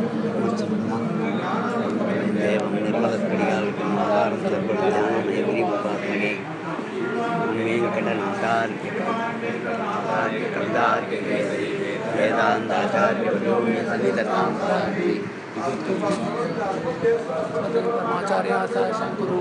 தேவம் நிர்மலப்படியால் ஆதாரம் சர்வநாமய பரமாத்மனே வெங்கடநாதார்ய நாதார்ய கவிதார்ய வேதாந்தாச்சாரிய சன்னிதத்தாம் परमाचार्याः शङ्कुरु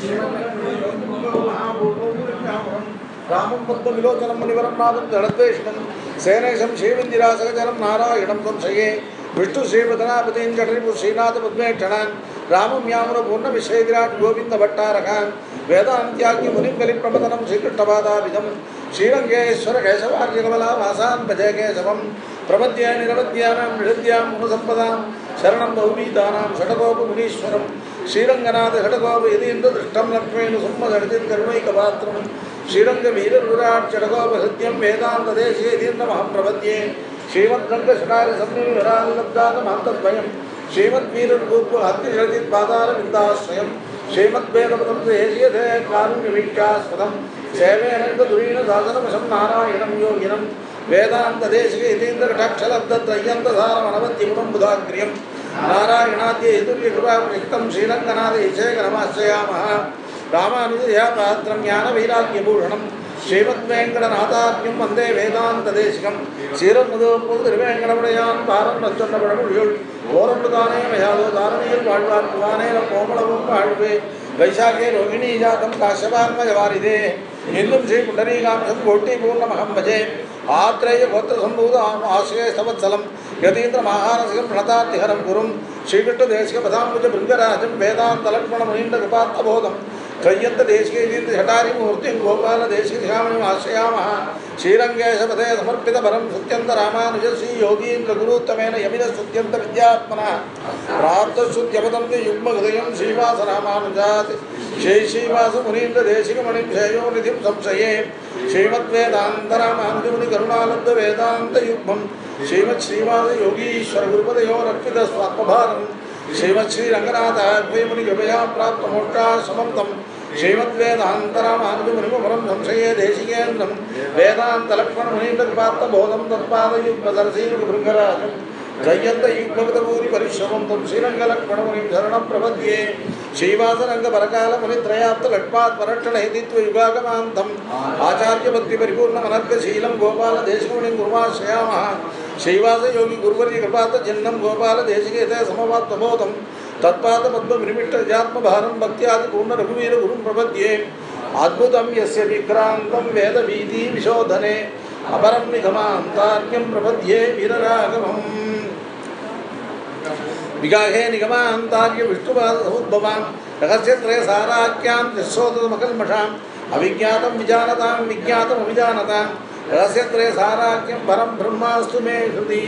ராமம் பக்த விலோச்சனம் முனிவரம் நாதம் ஜலத்வேஷனம் சேனேஷம் ஸ்ரீவிந்திராசகஜனம் நாராயணம் சம்சயே விஷ்ணு ஸ்ரீபதனாபதியின் ஜடரிபு ஸ்ரீநாத பத்மேஷணான் ராமம் யாமுன பூர்ண விஸ்வேதிராட் கோவிந்த பட்டாரகான் வேதாந்தியாக்கி முனிம் கலி பிரபதனம் ஸ்ரீகிருஷ்ணபாதாபிதம் ஸ்ரீரங்கேஸ்வர கேசவார்ய கமலா வாசான் பஜய கேசவம் பிரபத்ய நிரவத்யானாம் நிருத்யாம் முனசம்பதாம் சரணம் பௌபீதானாம் ஷடகோப முனீஸ்வரம் ஸ்ரீரங்கநாத ஷடகோப இது என்று திருஷ்டம் லக்ஷ்மேனு சும்மதடிதின் கருணைக பாத்திரம் ஸ்ரீரங்க வீரருராட் ஷடகோப ஹிருத்யம் வேதாந்த தேசிய தீர்ணமகம் பிரபத்யே ஸ்ரீமத் ரங்க ஷடாரி சம்னிரால்லப்தாத மந்தத்வயம் ஸ்ரீமத் வீரர் கூப்பு அத்தி ஷடித் பாதார விந்தாஸ்ரயம் ஸ்ரீமத் வேதபதம் தேசியதே காருண்ய வீட்டாஸ்பதம் சேவேனந்த துரீன சாசனமசம் நாராயணம் யோகினம் வேதாந்த தேசிக இதீந்திர கட்டாட்சலப்த த்ரையந்த சாரம் அனவத்தி குணம் புதாகிரியம் நாராயணாத்ய எதுரிய கிருபாபிஷிக்தம் ஸ்ரீரங்கநாத இசேக நமாஸ்ரயாமः ராமானுஜயா பாத்திரம் ஞான வைராக்கியபூஷணம் ஸ்ரீமத் வேங்கடநாதாத்யம் வந்தே வேதாந்த தேசிகம் சீரமுதோப்போது திருவேங்கடமுடையான் பாரம் நச்சொன்ன பழமொழியுள் ஓரம்புதானே மயாதோ தாரணியில் வாழ்வார் புவானேன கோமளவும் வாழ்வே வைசாகே ரோகிணி ஜாதம் காஷபான்மஜவாரிதே இன்னும் ஸ்ரீ புண்டரீகாம்சம் கோட்டி பூர்ணமகம் பஜே ஆத்ரேய கோத்திர சம்பூத ஆசிரய சவத்சலம் யதீந்திர மகானசிகம் பிரணதாத்திஹரம் குரும் ஸ்ரீகிருஷ்ண தேசிக பதாம்புஜ பிருங்கராஜம் வேதாந்த லக்ஷ்மண முனீண்ட கிருபாத்தபோதம் त्रय्यन्त देशिकेन्द्र शटारि मूर्तिं गोपाल देशिकामणिम् आश्रयामः श्रीरङ्गेशपदे समर्पितपरं सुत्यन्त रामानुजश्री योगीन्द्रगुरुत्तमेन यमिनस्तुत्यन्त विद्यात्मनः प्राप्तश्रुत्यपदं युग्महृदयं श्रीवासरामानुजात् श्रीश्रीवासमुनीन्द्रदेशिकमणिं श्रेयोनिधिं संशये श्रीमद्वेदान्तरामानुजमुनिकरुणानन्दवेदान्तयुग्मं श्रीमच्छ्रीवासयोगीश्वरगुरुपदयोरर्पितस्वात्मभारम् श्रीमच्छ्रीरङ्गनाथाभ्यमुनिकृपया प्राप्तमोक्षाश्रमं तं श्रीमद्वेदान्तरामानुजमुनिमपरं संशये देशिकेन्द्रं वेदान्तलक्ष्मणमुनीन्द्रकृपात्तबोधं तत्पादयुग्मदर्शीभृङ्गराजं जयन्तयुग्मगतभूरि परिश्रमं तं श्रीरङ्गलक्ष्मणमुनिं शरणं प्रपद्ये श्रीवासरङ्गपरकालमुनित्रयाप्तलक्ष्मात् परक्षणहेतित्वयुगागमान्तम् आचार्यभक्तिपरिपूर्णमनर्गशीलं गोपालदेशमुनिं गुरुमाश्रयामः श्रीवासयोगी गुरुवर्यकृपातचिह्नं गोपालदेशिकेते समवात्मबोधं तत्पादपद्मविनिमिष्टजात्मभारं भक्त्यादिपूर्णरघुवीरगुरुं प्रपद्ये अद्भुतं यस्य विक्रान्तं वेदवीतिविशोधने अपरं निगमान्तार्यं प्रपद्ये वीरराघवम् विगाहे निगमान्तार्य विष्णुपादसमुद्भवान् रहस्यत्रयसाराख्यां निःशोधमकल्मषाम् अविज्ञातं विजानतां विज्ञातमभिजानतां रहस्यत्रयसाराख्यं परं ब्रह्मास्तु मे हृदि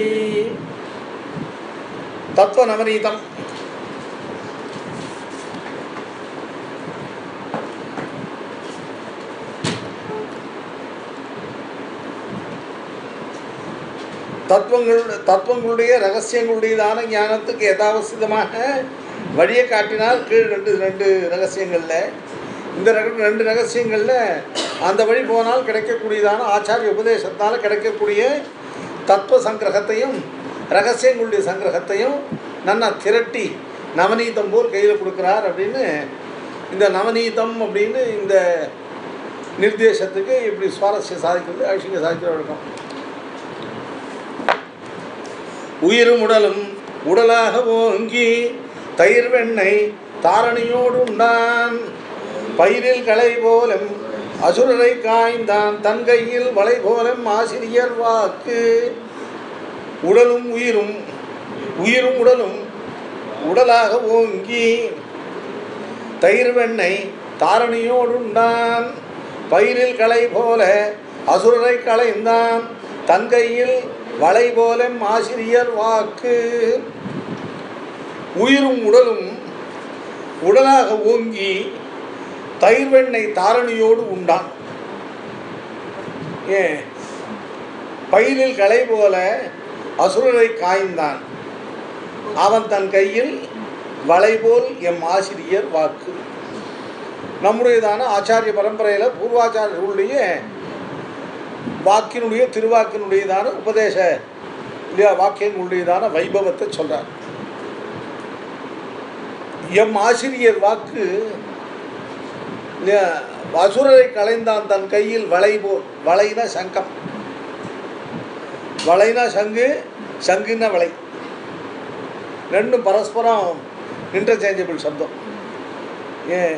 तत्त्वनवनीतम् தத்துவங்கள் தத்துவங்களுடைய ரகசியங்களுடையதான ஞானத்துக்கு யதாவசிதமாக வழியை காட்டினால் கீழ் ரெண்டு ரெண்டு ரகசியங்களில் இந்த ரக- ரெண்டு ரகசியங்களில் அந்த வழி போனால் கிடைக்கக்கூடியதான ஆச்சாரிய உபதேசத்தால் கிடைக்கக்கூடிய தத்துவ சங்கிரகத்தையும் ரகசியங்களுடைய சங்கிரகத்தையும் நன்னா திரட்டி நவநீதம் போல் கையில் கொடுக்குறார் அப்படின்னு இந்த நவநீதம் அப்படின்னு இந்த நிர்தேசத்துக்கு இப்படி சுவாரஸ்யம் சாதிக்கிறது அழிச்சிங்க சாதிக்கிற வழக்கம் உயிரும் உடலும் உடலாக ஓங்கி தயிர் வெண்ணெய் தாரணியோடு உண்டான் பயிரில் களை போலும் அசுரரை காய்ந்தான் தன் கையில் வளை போலும் ஆசிரியர் வாக்கு உடலும் உயிரும் உயிரும் உடலும் உடலாக ஓங்கி தயிர் வெண்ணெய் தாரணியோடு உண்டான் பயிரில் களை போல அசுரரை களைந்தான் தன் கையில் வளை போலும் ஆசிரியர் வாக்கு உயிரும் உடலும் உடலாக ஓங்கி தயிர் வெண்ணெய் தாரணியோடு உண்டான் ஏன் பயிரில் களை போல அசுரரை காய்ந்தான் அவன் தன் கையில் வளை போல் எம் ஆசிரியர் வாக்கு நம்முடையதான ஆச்சாரிய பரம்பரையில் பூர்வாச்சாரியர்களுடைய வாக்கினுடைய திருவாக்கினுடையதான உபதேச இல்லையா வாக்கியங்களுடையதான வைபவத்தை சொல்கிறார் எம் ஆசிரியர் வாக்கு இல்லையா அசுரரை களைந்தான் தன் கையில் வளை போல் வளைனா சங்கம் வளைனா சங்கு சங்குன்னா வளை ரெண்டும் பரஸ்பரம் இன்டர்சேஞ்சபிள் சப்தம் ஏன்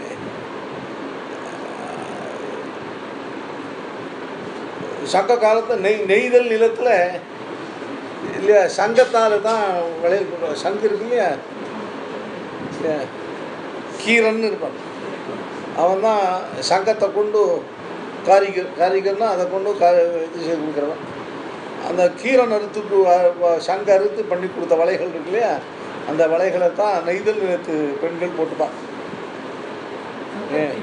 சங்க காலத்தில் நெய் நெய்தல் நிலத்தில் இல்லையா சங்கத்தால் தான் விளையல் பண்ணுவாங்க சங்கு இருக்கு இல்லையா இல்லையா கீரன்னு இருப்பான் அவன் தான் சங்கத்தை கொண்டு காரிகர் காரிகர்னா அதை கொண்டு கா இது செய்து கொடுக்குறவன் அந்த கீரன் அறுத்துட்டு வ- வ- சங்க அறுத்து பண்ணி கொடுத்த வலைகள் இருக்கு இல்லையா அந்த வலைகளை தான் நெய்தல் நிலத்து பெண்கள் போட்டுப்பான் ஏன்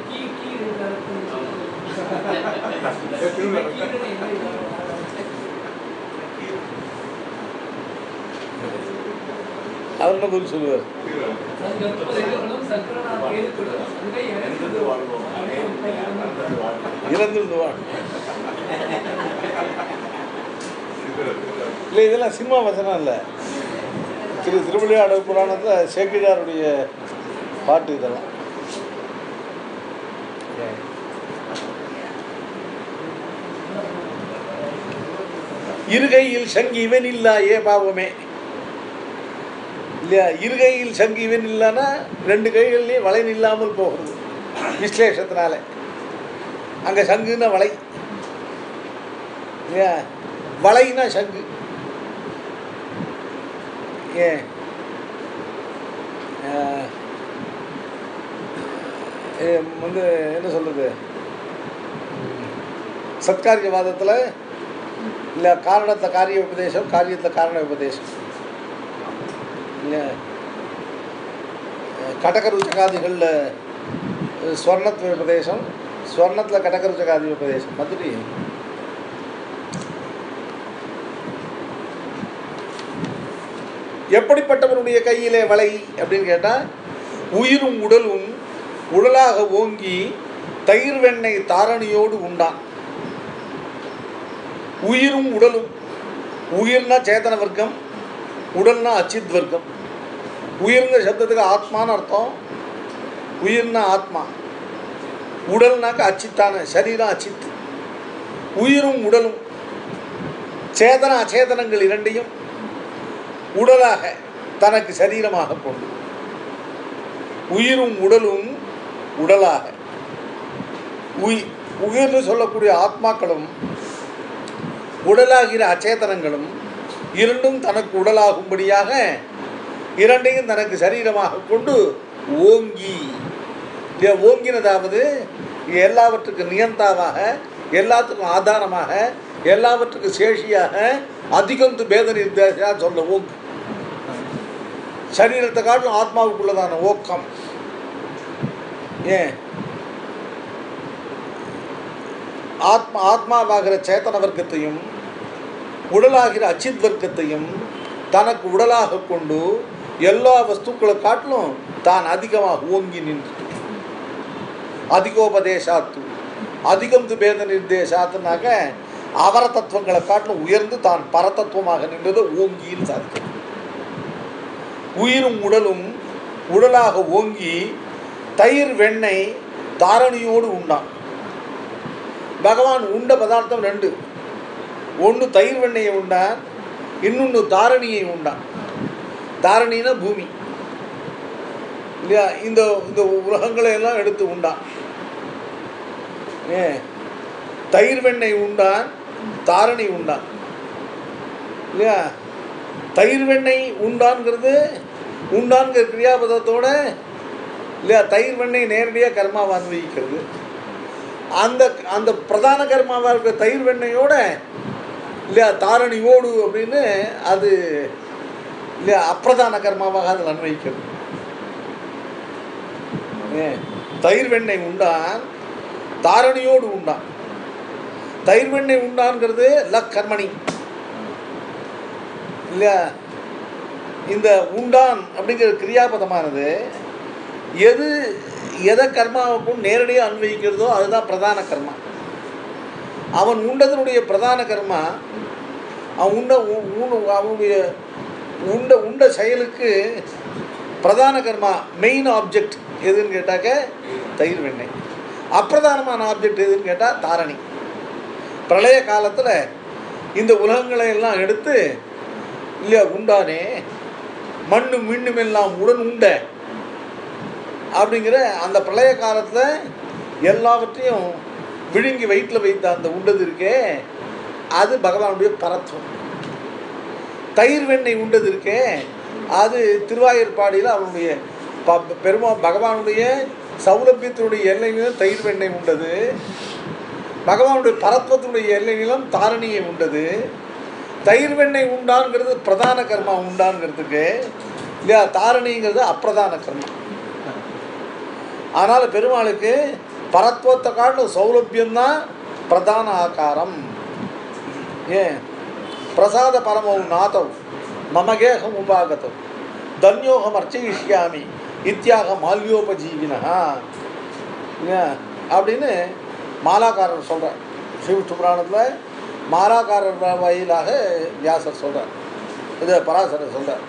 அவர் என்ன பதில் சொல்லுவார் இறந்துடுவான் இல்லை இதெல்லாம் சினிமா வசனம் இல்லை திரு திருவிளையாடல் புராணத்தில் சேக்கிழாருடைய பாட்டு இதெல்லாம் இருகையில் சங்கி இவன் இல்லா ஏ பாவமே இல்லையா இருகையில் சங்கி இவன் இல்லைன்னா ரெண்டு கைகள்லேயும் வளைன் இல்லாமல் போகிறது விஸ்லேஷத்தினால அங்கே சங்குன்னா வலை இல்லையா வலைனா சங்கு ஏன் ஆஹ், ஏ, வந்து என்ன சொல்கிறது சத்காரியவாதத்தில் இல்லை காரணத்தை காரிய உபதேசம் காரியத்தில் காரண உபதேசம் இல்லை கடகருச்சகாதிகளில் ஸ்வர்ணத்துவ உபதேசம் ஸ்வர்ணத்தில் கடகருச்சகாதி உபதேசம் மாதிரி எப்படிப்பட்டவனுடைய கையிலே வலை அப்படின்னு கேட்டால் உயிரும் உடலும் உடலாக ஓங்கி தயிர் வெண்ணெய் தாரணியோடு உண்டான் உயிரும் உடலும் உயிர்னா சேதன வர்க்கம் உடல்னா அச்சித் வர்க்கம் உயிர்ங்கிற சப்தத்துக்கு ஆத்மான்னு அர்த்தம் உயிர்னா ஆத்மா உடல்னாக்க அச்சித்தான சரீரம் அச்சித் உயிரும் உடலும் சேதன அச்சேதனங்கள் இரண்டையும் உடலாக தனக்கு சரீரமாக கொண்டு உயிரும் உடலும் உடலாக உயி உயிர்னு சொல்லக்கூடிய ஆத்மாக்களும் உடலாகிற அச்சேதனங்களும் இரண்டும் தனக்கு உடலாகும்படியாக இரண்டையும் தனக்கு சரீரமாக கொண்டு ஓங்கி இல்லையா ஓங்கினதாவது எல்லாவற்றுக்கும் நியந்தாவாக எல்லாத்துக்கும் ஆதாரமாக எல்லாவற்றுக்கும் சேஷியாக அதிகம் பேத நிர்தேசா சொல்ல ஓங்கு சரீரத்தை காட்டிலும் ஆத்மாவுக்குள்ளதான ஓக்கம் ஏன் ஆத்மா ஆத்மாவாகிற சேத்தன வர்க்கத்தையும் உடலாகிற அச்சித் வர்க்கத்தையும் தனக்கு உடலாக கொண்டு எல்லா வஸ்துக்களை காட்டிலும் தான் அதிகமாக ஓங்கி நின்று அதிகோபதேசாத்து அதிகம் து பேத நிர்தேசாத்துனாக்க அவர தத்துவங்களை காட்டிலும் உயர்ந்து தான் பரதத்துவமாக நின்றது ஓங்கின்னு சாதிக்கும் உயிரும் உடலும் உடலாக ஓங்கி தயிர் வெண்ணெய் தாரணியோடு உண்டான் பகவான் உண்ட பதார்த்தம் ரெண்டு ஒன்று தயிர் வெண்ணெயை உண்டான் இன்னொன்று தாரணியை உண்டான் தாரணினா பூமி இல்லையா இந்த இந்த உலகங்களை எல்லாம் எடுத்து உண்டான் ஏ தயிர் வெண்ணெய் உண்டான் தாரணி உண்டான் இல்லையா தயிர் வெண்ணெய் உண்டான்ங்கிறது உண்டான்கிற கிரியாபதத்தோட இல்லையா தயிர் வெண்ணெய் நேரடியாக கர்மாவை அனுபவிக்கிறது அந்த அந்த பிரதான கர்மாவாக இருக்கிற தயிர் வெண்ணெயோட இல்லையா தாரணி ஓடு அப்படின்னு அது இல்லையா அப்பிரதான கர்மாவாக அதில் அன்வயிக்கிறது ஏ, தயிர் வெண்ணெய் உண்டான் தாரணியோடு உண்டான் தயிர் வெண்ணெய் உண்டான்ங்கிறது லக் கர்மணி இல்லையா இந்த உண்டான் அப்படிங்கிற கிரியாபதமானது எது எதை கர்மாவுக்கும் நேரடியாக அன்வயிக்கிறதோ அதுதான் பிரதான கர்மா அவன் உண்டதனுடைய பிரதான கர்மா அவன் உண்ட உ- உண் அவனுடைய உண்ட உண்ட செயலுக்கு பிரதான கர்மா மெயின் ஆப்ஜெக்ட் எதுன்னு கேட்டாக்க தயிர் வெண்ணெய் அப்பிரதானமான ஆப்ஜெக்ட் எதுன்னு கேட்டால் தாரணி பிரளய காலத்தில் இந்த உலகங்களை எல்லாம் எடுத்து இல்லையா உண்டானே மண்ணு மின்னும் எல்லாம் உடன் உண்ட அப்படிங்கிற அந்த பிரளய காலத்தில் எல்லாவற்றையும் விழுங்கி வயிற்றில் வைத்த அந்த உண்டது இருக்கே அது பகவானுடைய பரத்துவம் தயிர் வெண்ணெய் உண்டது இருக்கே அது திருவாயூர்பாடியில் அவனுடைய ப- பெருமா பகவானுடைய சௌலபியத்தினுடைய எல்லை நிலம் தயிர் வெண்ணெய் உண்டது பகவானுடைய பரத்வத்தினுடைய எல்லை நிலம் தாரணியை உண்டது தயிர் வெண்ணெய் உண்டான்ங்கிறது பிரதான கர்மா உண்டான்ங்கிறதுக்கு இல்லையா தாரணிங்கிறது அப்பிரதான கர்மா ஆனால் பெருமாளுக்கு பரத்வத்தை காட்டிலும் சௌலபியம்தான் பிரதான ஆகாரம் ஏன் பிரசாத பரமௌ நாதௌ மமகேகம் உபாகதௌ தன்யோகம் அர்ச்சயிஷ்யாமி இத்தியாக மால்யோபஜீவினா ஏன் அப்படின்னு மாலாக்காரர் சொல்கிறார் சிவஷ்டு புராணத்தில் மாலாக்காரர் வ- வாயிலாக வியாசர் சொல்கிறார் இது பராசரர் சொல்கிறார்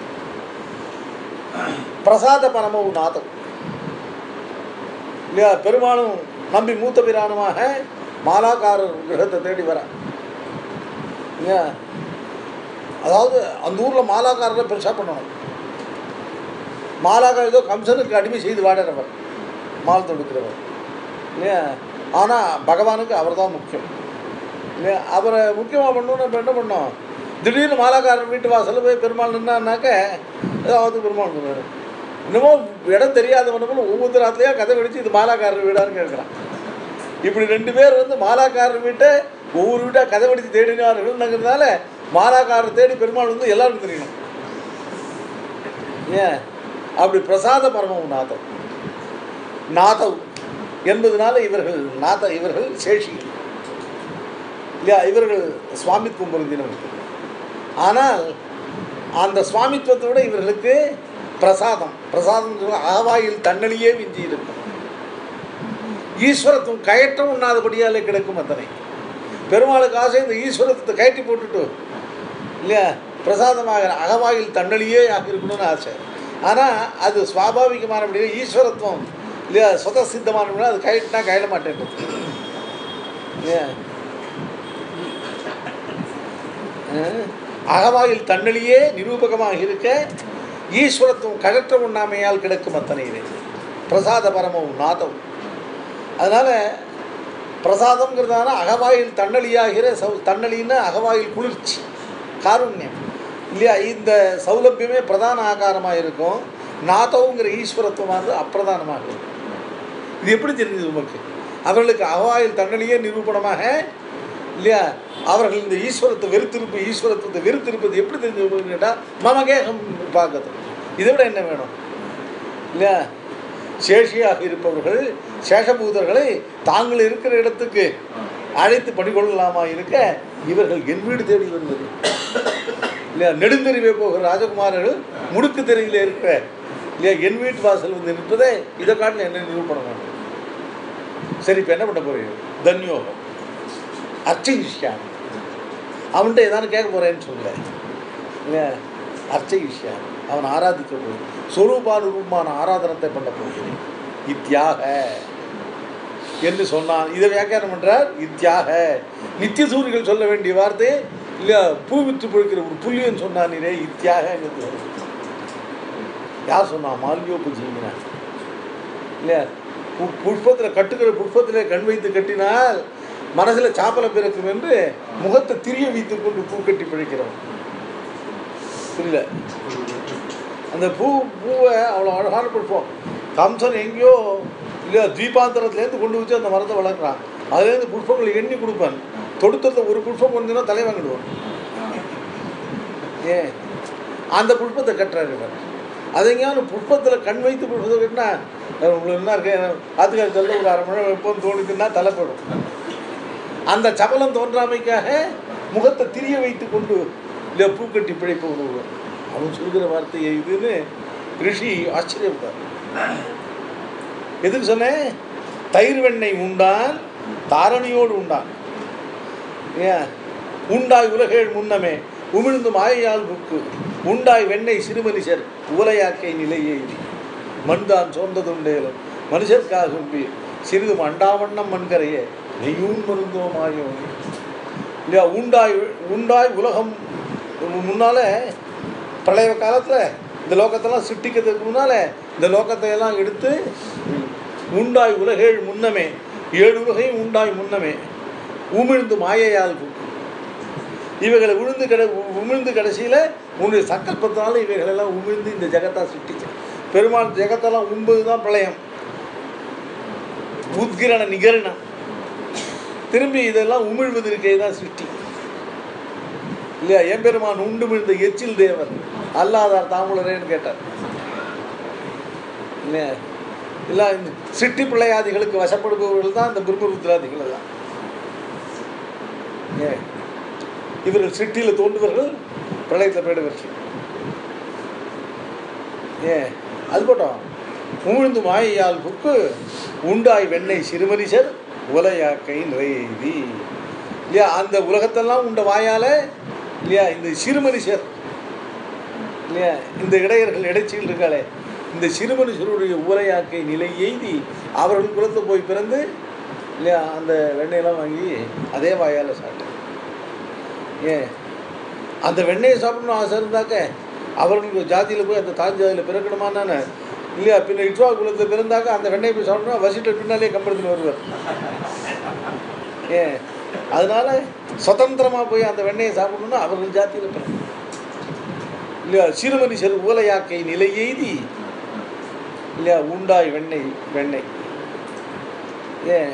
பிரசாத பரமௌ நாதம் இல்லையா பெருமாளும் நம்பி மூத்த பிரானுமாக மாலாக்காரர் கிரகத்தை தேடி வர இல்லையா அதாவது அந்த ஊரில் மாலாக்காரரை பெருசாக பண்ணணும் மாலாக்காரர் ஏதோ கம்சனுக்கு அடிமை செய்து வாடுறவர் மால் தொடுக்கிறவர் இல்லையா ஆனால் பகவானுக்கு அவர் தான் முக்கியம் இல்லையா அவரை முக்கியமாக பண்ணணும்னு இப்போ என்ன பண்ணோம் திடீர்னு மாலாக்காரர் வீட்டு வாசலில் போய் பெருமாள் நின்னான்னாக்க ஏதாவது பெருமாள் சொல்லுவார் இன்னமும் இடம் தெரியாதவனுக்கு ஒவ்வொரு ராத்திரியாக கதை வெடிச்சு இது மாலாக்காரர் வீடான்னு கேட்குறான் இப்படி ரெண்டு பேர் வந்து மாலாக்காரர் வீட்டை ஒவ்வொரு வீட்டாக கதை வெடித்து தேடினார்கள்ங்கிறதுனால மாலாக்காரர் தேடி பெருமாள் வந்து எல்லாருக்கும் தெரியணும் ஏன் அப்படி பிரசாத பரமம் நாதம் நாதவ் என்பதனால இவர்கள் நாத இவர்கள் சேஷிகள் இல்லையா இவர்கள் சுவாமித்துவம் பொருந்தினவர்கள் ஆனால் அந்த சுவாமித்துவத்தை விட இவர்களுக்கு பிரசாதம் பிரசாதம் சொல்ல ஆவாயில் தன்னலியே விஞ்சி இருக்கும் ஈஸ்வரத்துவம் கயற்றம் உண்ணாதபடியாலே கிடக்கும் அத்தனை பெருமாளுக்கு ஆசை இந்த ஈஸ்வரத்தை கயற்றி போட்டுட்டு இல்லையா பிரசாதமாக அகவாயில் தன்னலியே ஆக இருக்கணும்னு ஆசை ஆனால் அது சுவாபாவிகமானபடியே ஈஸ்வரத்துவம் இல்லையா சுத சித்தமானபடியா அது கயிட்டுனா கயிட மாட்டேன்றது இல்லையா அஹ், அகவாயில் தன்னலியே நிரூபகமாக இருக்க ஈஸ்வரத்துவம் கழற்ற உண்ணாமையால் கிடக்கும் அத்தனை இது பிரசாத பரமம் நாதம் அதனால் பிரசாதம்ங்கிறதான அகவாயில் தன்னலியாகிற சௌ தன்னலின்னா அகவாயில் குளிர்ச்சி காருண்யம் இல்லையா இந்த சௌலபியமே பிரதான ஆகாரமாக இருக்கும் நாதவுங்கிற ஈஸ்வரத்துவமானது அப்பிரதானமாக இருக்கும் இது எப்படி தெரிஞ்சது உமக்கு அவர்களுக்கு அகவாயில் தன்னலியே நிரூபணமாக இல்லையா அவர்கள் இந்த ஈஸ்வரத்தை வெறுத்திருப்பு ஈஸ்வரத்துவத்தை வெறுத்திருப்பது எப்படி தெரிஞ்சு கேட்டால் மமகேகம் பார்க்கறது இதை விட என்ன வேணும் இல்லையா சேஷியாக இருப்பவர்கள் சேஷபூதர்களை தாங்கள் இருக்கிற இடத்துக்கு அழைத்து பணிகொள்ளலாமா இருக்க இவர்கள் என் வீடு தேடி வருவது இல்லையா நெடுந்தெருவே போகிற ராஜகுமாரர்கள் முடுக்கு தெருவில் இருக்கிற இல்லையா என் வீட்டு வாசல் வந்து நிற்பதே இதை காட்டில் என்ன நிரூபணம் வேணும் சரி இப்போ என்ன பண்ண போறீங்க தன்யோகம் அர்ச்சயிஷ்யாமி அவன்கிட்ட ஏதாவது கேட்க போறேன்னு சொல்லல இல்லையா அர்ச்சயிஷ்யாமி அவன் ஆராதிக்க போகிறேன் சொரூபானுரூபமான ஆராதனத்தை பண்ண போகிறேன் இத்தியாக என்று சொன்னான் இதை வியாக்கியானம் பண்றார் இத்தியாக நித்திய சூரிகள் சொல்ல வேண்டிய வார்த்தை இல்லையா பூ வித்து பொழுக்கிற ஒரு புள்ளியன்னு சொன்னானே இத்தியாக யார் சொன்னா மால்யோப்பு ஜீவினா இல்லையா பு புஷ்பத்தில் கட்டுக்கிற புஷ்பத்தில் கண் வைத்து கட்டினால் மனசில் சாப்பலை பிறக்கும் என்று முகத்தை திரிய வைத்து கொண்டு பூ கட்டி பிழைக்கிறவன் புரியல அந்த பூ பூவை அவ்வளோ அழகான புஷ்பம் கம்சன் எங்கேயோ இல்லையா தீபாந்தரத்துலேருந்து கொண்டு வச்சு அந்த மரத்தை வளர்க்குறான் அதுலேருந்து புஷ்பங்களை எண்ணி கொடுப்பான் தொடுத்தத்தில் ஒரு புஷ்பம் கொஞ்சம் தலை வாங்கிடுவான் ஏன் அந்த புஷ்பத்தை கட்டுறாரு இவர் அது எங்கேயாவது புஷ்பத்தில் கண் வைத்து புஷ்பத்தை கட்டினா உங்களுக்கு என்ன இருக்கு ஆத்துக்காரி சொல்ல ஒரு அரை மணி நேரம் எப்போதும் தோணித்துன்னா தலை போயிடும் அந்த சபலம் தோன்றாமைக்காக முகத்தை திரிய வைத்து கொண்டு இல்லை பூக்கட்டி பிழைப்பு ஒருவர் அவன் சொல்கிற வார்த்தை இதுன்னு ரிஷி ஆச்சரியப்பட்டார் எதுக்கு சொன்னேன் தயிர் வெண்ணெய் உண்டான் தாரணியோடு உண்டான் ஏன் உண்டாய் உலகேழ் முன்னமே உமிழ்ந்து மாயையால் புக்கு உண்டாய் வெண்ணெய் சிறுமனுஷர் உவலையாக்கை நிலையை மண்தான் சோர்ந்ததுண்டேலும் மனுஷர்க்காக உம்பி சிறிது மண்டாவண்ணம் மண்கரையே நெய்யூன் மருந்தோமாயோ இல்லையா உண்டாய் உண்டாய் உலகம் முன்னால பிரளய காலத்தில் இந்த லோகத்தெல்லாம் சிட்டிக்கிறதுக்கு முன்னால இந்த லோகத்தை எல்லாம் எடுத்து உண்டாய் உலகேழ் முன்னமே ஏழு உலகையும் உண்டாய் முன்னமே உமிழ்ந்து மாயையால் புக்கு. இவைகளை விழுந்து கிட உமிழ்ந்து கடைசியில் உன்னுடைய சங்கல்பத்தினால இவைகளெல்லாம் உமிழ்ந்து இந்த ஜெகத்தா சிட்டிச்சு பெருமாள் ஜெகத்தெல்லாம் உண்பது தான் பிரளயம் உத்கிரண நிகரணம் திரும்பி இதெல்லாம் உமிழ்வது இருக்கே தான் சிருஷ்டி இல்லையா எம்பெருமான் உண்டு மிழ்ந்த எச்சில் தேவர் அல்லாதார் தாமுலரேன்னு கேட்டார் இல்லையா இல்லை இந்த சிட்டி பிள்ளையாதிகளுக்கு வசப்படுபவர்கள் தான் இந்த பிரம்மருத்ராதிகள் எல்லாம் ஏன் இவர்கள் சிட்டியில் தோன்றுவர்கள் பிரளயத்தில் போயிடுவர்கள் ஏன் அது போட்டோம் உமிழ்ந்து மாயையால் புக்கு உண்டாய் வெண்ணெய் சிறுமனிஷர் உலையாக்கை நிறையெய்தி இல்லையா அந்த உலகத்தெல்லாம் உண்ட வாயால் இல்லையா இந்த சிறுமனிஷர் இல்லையா இந்த இடையர்கள் இடைச்சியில் இருக்காளே இந்த சிறுமனுஷருடைய உரையாக்கை நிலை எய்தி அவர்கள் குலத்தில் போய் பிறந்து இல்லையா அந்த வெண்ணெயெல்லாம் வாங்கி அதே வாயால் சாப்பிட்டேன் ஏன் அந்த வெண்ணெயை சாப்பிடணும் ஆசை இருந்தாக்க அவர்களுக்கு ஜாதியில் போய் அந்த தாய் ஜாதியில் பிறக்கணுமான்னு இல்லையா பின்ன இட்வா குலத்தில் பிறந்தாக்க அந்த வெண்ணெயை போய் சாப்பிடணும் வசிட்டர் பின்னாலே கம்பளத்தில் வருவார் ஏன் அதனால சுதந்திரமாக போய் அந்த வெண்ணெயை சாப்பிடணும்னா அவர்கள் ஜாதியில் பிறக்கணும் இல்லையா சிறுமனுஷர் ஊலையாக்கை நிலை எய்தி இல்லையா உண்டாய் வெண்ணெய் வெண்ணெய் ஏன்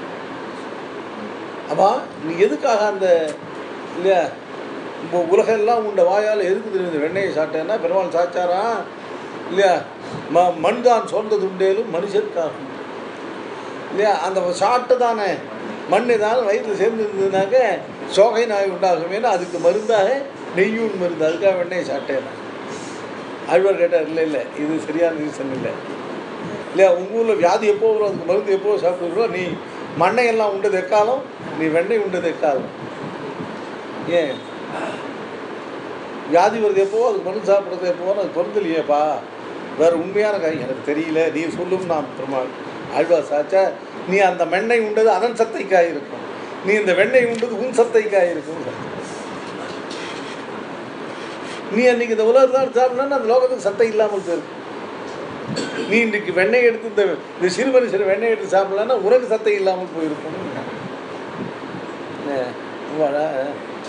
அப்பா நீ எதுக்காக அந்த இல்லையா இப்போ உலகெல்லாம் உண்ட வாயால் எதுக்கு தெரியுது வெண்ணெயை சாப்பிட்டேன்னா பெருமாள் சாச்சாரா இல்லையா ம மண் தான் சொந்தது உண்டேலும் மனுஷருக்காகும் இல்லையா அந்த சாப்பிட்டு தானே மண் ஏதாவது வயிற்றில் சேர்ந்து இருந்ததுனாக்க சோகை நாய் உண்டாகுமேனு அதுக்கு மருந்தாக நெய்யூன் மருந்து அதுக்காக வெண்ணெயை சாப்பிட்டேன் நான். ஆழ்வார் கேட்டார் இல்லை இல்லை இது சரியான ரீசன் இல்லை இல்லையா உங்கள் ஊரில் வியாதி எப்போ வரும் அதுக்கு மருந்து எப்போ சாப்பிடுறோம் நீ மண்ணையெல்லாம் உண்டது எக்காலம் நீ வெண்ணெய் உண்டது எக்காலம் ஏன் வியாதி வருது எப்போ அதுக்கு மருந்து சாப்பிட்றது எப்போ அது பொருந்தலையேப்பா வேறு உண்மையான காரியம் எனக்கு தெரியல நீ சொல்லும் நான் பெருமாள் ஆழ்வார் சாச்சா நீ அந்த மெண்ணெய் உண்டது அதன் சத்தைக்காய் இருக்கும் நீ இந்த வெண்ணெய் உண்டது உன் சத்தைக்காய் இருக்கும் நீ அன்னைக்கு இந்த உலகத்தான் சாப்பிடணும்னா அந்த லோகத்துக்கு சத்தை இல்லாமல் போயிருக்கும் நீ இன்னைக்கு வெண்ணெய் எடுத்து இந்த இந்த சிறு மனுஷர் வெண்ணெய் எடுத்து சாப்பிடலன்னா உனக்கு சத்தை இல்லாமல் போயிருக்கும் என்ன, ரொம்ப அழகா,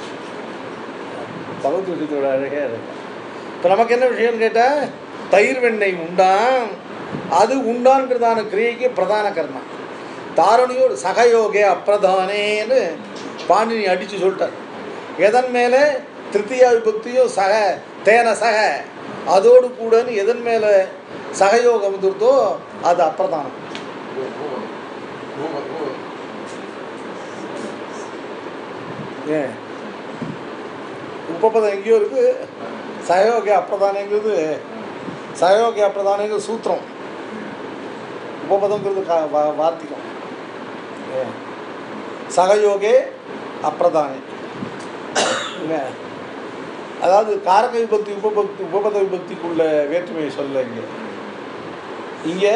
பகவத் விஷயத்தோட அழகே அது இப்போ நமக்கு என்ன விஷயம்னு கேட்டால் தயிர் வெண்ணெய் உண்டான் அது உண்டான்கிறதான கிரியைக்கு பிரதான கர்மா தாரணியோடு சகயோகே அப்பிரதானேன்னு பாணினி அடித்து சொல்லிட்டார் எதன் மேலே திருத்தியா விபக்தியோ சக தேன சக அதோடு கூடன்னு எதன் மேலே சகயோகம் வந்துருதோ அது அப்பிரதானம் ஏன் உபபதம் எங்கேயோ இருக்கு சகயோகி அப்பிரதானங்கிறது சகயோகி அப்பிரதானங்கிறது சூத்திரம் உபபதங்கிறது கா வா- வார்த்திகம் ஏன் சகயோகே அப்பிரதானே என்ன அதாவது காரக விபக்தி உபபக்தி உபபத விபக்திக்குள்ள வேற்றுமையை சொல்ல இங்கே இங்கே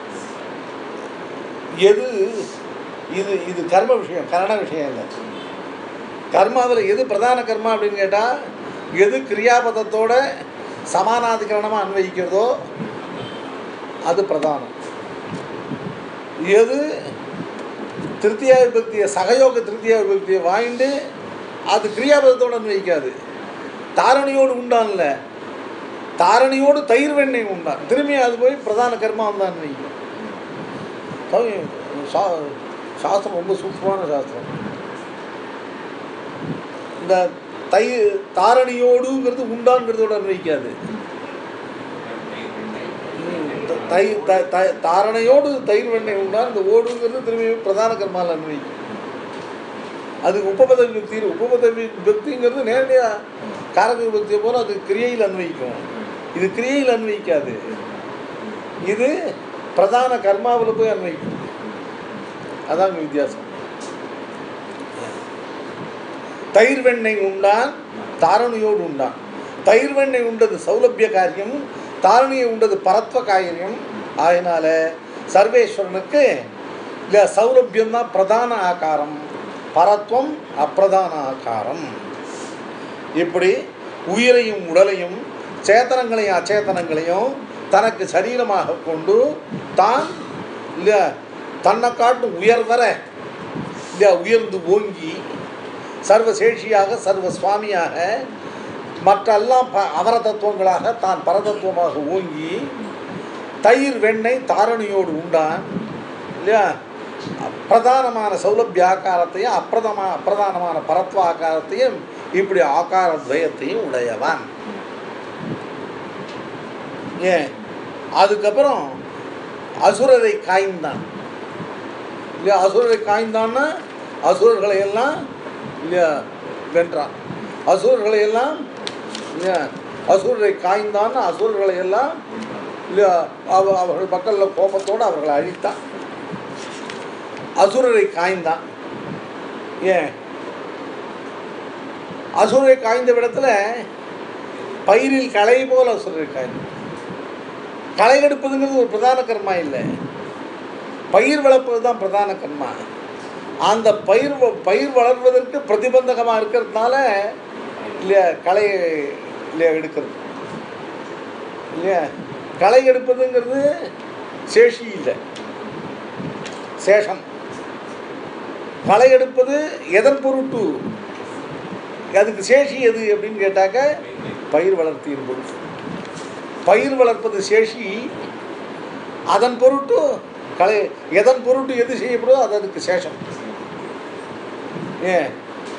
எது இது இது கர்ம விஷயம் கரண விஷயம் இல்லை கர்மாவில் எது பிரதான கர்மா அப்படின்னு கேட்டால் எது கிரியாபதத்தோட சமானாதிகரணமாக அன்வயிக்கிறதோ அது பிரதானம் எது திருத்தியா விபக்தியை சகயோக திருத்தியா விபக்தியை வாங்கிட்டு அது கிரியாபதத்தோடு அன்வயிக்காது தாரணியோடு உண்டான்ல தாரணியோடு தயிர் வெண்ணெய் உண்டான் திரும்பி அது போய் பிரதான கர்மா தான் அன்வயிக்கும் கவி- சா சாஸ்திரம் ரொம்ப சூப்பரான சாஸ்திரம் இந்த தை தாரணியோடுங்கிறது உண்டான்ங்கிறதோட அன்வைக்காது ம், த- தை த- த- தாரணையோடு தயிர் வெண்ணெய் உண்டான் இந்த ஓடுங்கிறது திரும்பி பிரதான கர்மாவில் அன்வைக்கும் அது உபபத விபக்தி உபபத வி- விபக்திங்கிறது நேரடியாக காரக விபக்தியை போல அது கிரியையில் அன்வைக்கும் இது கிரியையில் அன்வைக்காது இது பிரதான கர்மாவில் போய் அன்வைக்கும் அதாங்க வித்தியாசம் தயிர் வெண்ணெய் உண்டான் தாரணியோடு உண்டான் தயிர் வெண்ணெய் உண்டது சௌலபிய காரியம் தாரணியை உண்டது பரத்வ காரியம் ஆகினால சர்வேஸ்வரனுக்கு இந்த சௌலபியம் தான் பிரதான ஆகாரம் பரத்வம் அப்பிரதான ஆகாரம் இப்படி உயிரையும் உடலையும் சேத்தனங்களையும் அச்சேதனங்களையும் தனக்கு சரீரமாக கொண்டு தான் இல்லையா தன்னை காட்டும் உயர்வர இல்லையா உயர்ந்து ஓங்கி சர்வசேஷியாக சர்வ சுவாமியாக மற்றெல்லாம் ப அவர தத்துவங்களாக தான் பரதத்துவமாக ஓங்கி தயிர் வெண்ணெய் தாரணியோடு உண்டான் இல்லையா பிரதானமான சௌலபிய ஆக்காரத்தையும் அப்பிரதமா அப்பிரதானமான பரத்வ ஆக்காரத்தையும் இப்படி ஆக்கார துவயத்தையும் உடையவன் ஏன் அதுக்கப்புறம் அசுரரை காய்ந்தான் இல்லையா அசுரரை காய்ந்தான்னா அசுரர்களை எல்லாம் இல்லையா வென்றான் அசுரர்களை எல்லாம் இல்லையா அசுரரை காய்ந்தான்னா அசுரர்களை எல்லாம் இல்லையா அவ அவர்கள் மக்களில் கோபத்தோடு அவர்களை அழித்தான் அசுரரை காய்ந்தான் ஏன் அசுரரை காய்ந்த விடத்துல பயிரில் களை போல அசுரரை காய்ந்தான் களை எடுப்பதுங்கிறது ஒரு பிரதான கர்மா இல்லை பயிர் வளர்ப்பது தான் பிரதான கர்மா அந்த பயிர் வ- பயிர் வளர்வதற்கு பிரதிபந்தகமாக இருக்கிறதுனால இல்லையா களை இல்லையா எடுக்கிறது இல்லையா களை எடுப்பதுங்கிறது சேஷி இல்லை சேஷம் களை எடுப்பது எதன் பொருட்டு அதுக்கு சேஷி எது அப்படின்னு கேட்டாக்க பயிர் வளர்த்தியின் பொருட்டு பயிர் வளர்ப்பது சேஷி அதன் பொருட்டு களை எதன் பொருட்டு எது செய்யப்படுதோ அது அதுக்கு சேஷம் ஏன்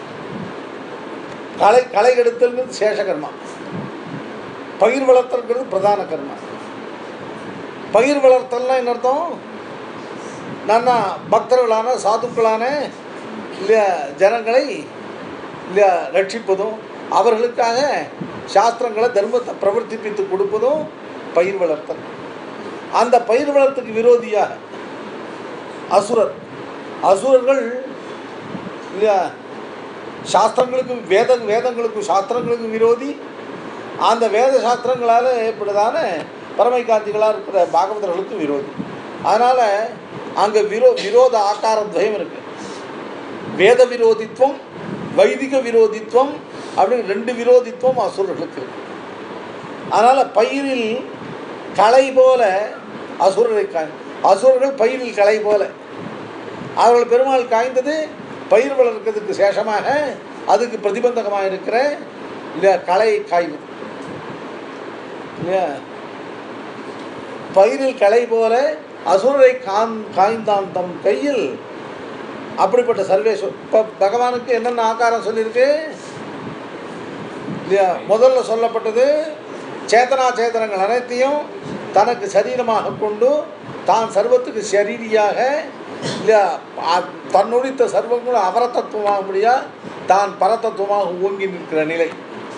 களை களை எடுத்தல்ங்கிறது சேஷ கர்மா பயிர் வளர்த்தல்ங்கிறது பிரதான கர்மா பயிர் வளர்த்தல்னா என்ன அர்த்தம் நான் பக்தர்களான சாதுக்களான இல்லையா ஜனங்களை இல்லையா ரட்சிப்பதும் அவர்களுக்காக சாஸ்திரங்களை தர்மத்தை பிரவர்த்திப்பித்து கொடுப்பதும் பயிர் வளர்த்தல் அந்த பயிர் வளர்த்துக்கு விரோதியாக அசுரர் அசுரர்கள் இல்லையா சாஸ்திரங்களுக்கு வேத வேதங்களுக்கு சாஸ்திரங்களுக்கு விரோதி அந்த வேத சாஸ்திரங்களால் ஏற்படுதான பரமைகாந்திகளாக இருக்கிற பாகவதர்களுக்கு விரோதி அதனால் அங்கே விரோ விரோத ஆக்கார துவயம் இருக்கு வேத விரோதித்துவம் வைதிக விரோதித்துவம் அப்படின்னு ரெண்டு விரோதித்துவம் அசுரர்களுக்கு இருக்கு அதனால் பயிரில் களை போல அசுரரை காய் அசுரர்கள் பயிரில் களை போல அவர்கள் பெருமாள் காய்ந்தது பயிர் வளர்க்கிறதுக்கு சேஷமாக அதுக்கு பிரதிபந்தகமாக இருக்கிற இல்லையா களை காய்வு இல்லையா பயிரில் களை போல அசுரரை காந் காய்ந்தான் தம் கையில் அப்படிப்பட்ட சர்வேஸ்வர் இப்போ பகவானுக்கு என்னென்ன ஆகாரம் சொல்லியிருக்கு இல்லையா முதல்ல சொல்லப்பட்டது சேத்தனா சேத்தனங்கள் அனைத்தையும் தனக்கு சரீரமாக கொண்டு தான் சர்வத்துக்கு சரீரியாக இல்லையா அ- தன்னுடித்த சர்வங்களும் அவரத்தத்துவமாக முடியா தான் பரதத்துவமாக ஓங்கி நிற்கிற நிலை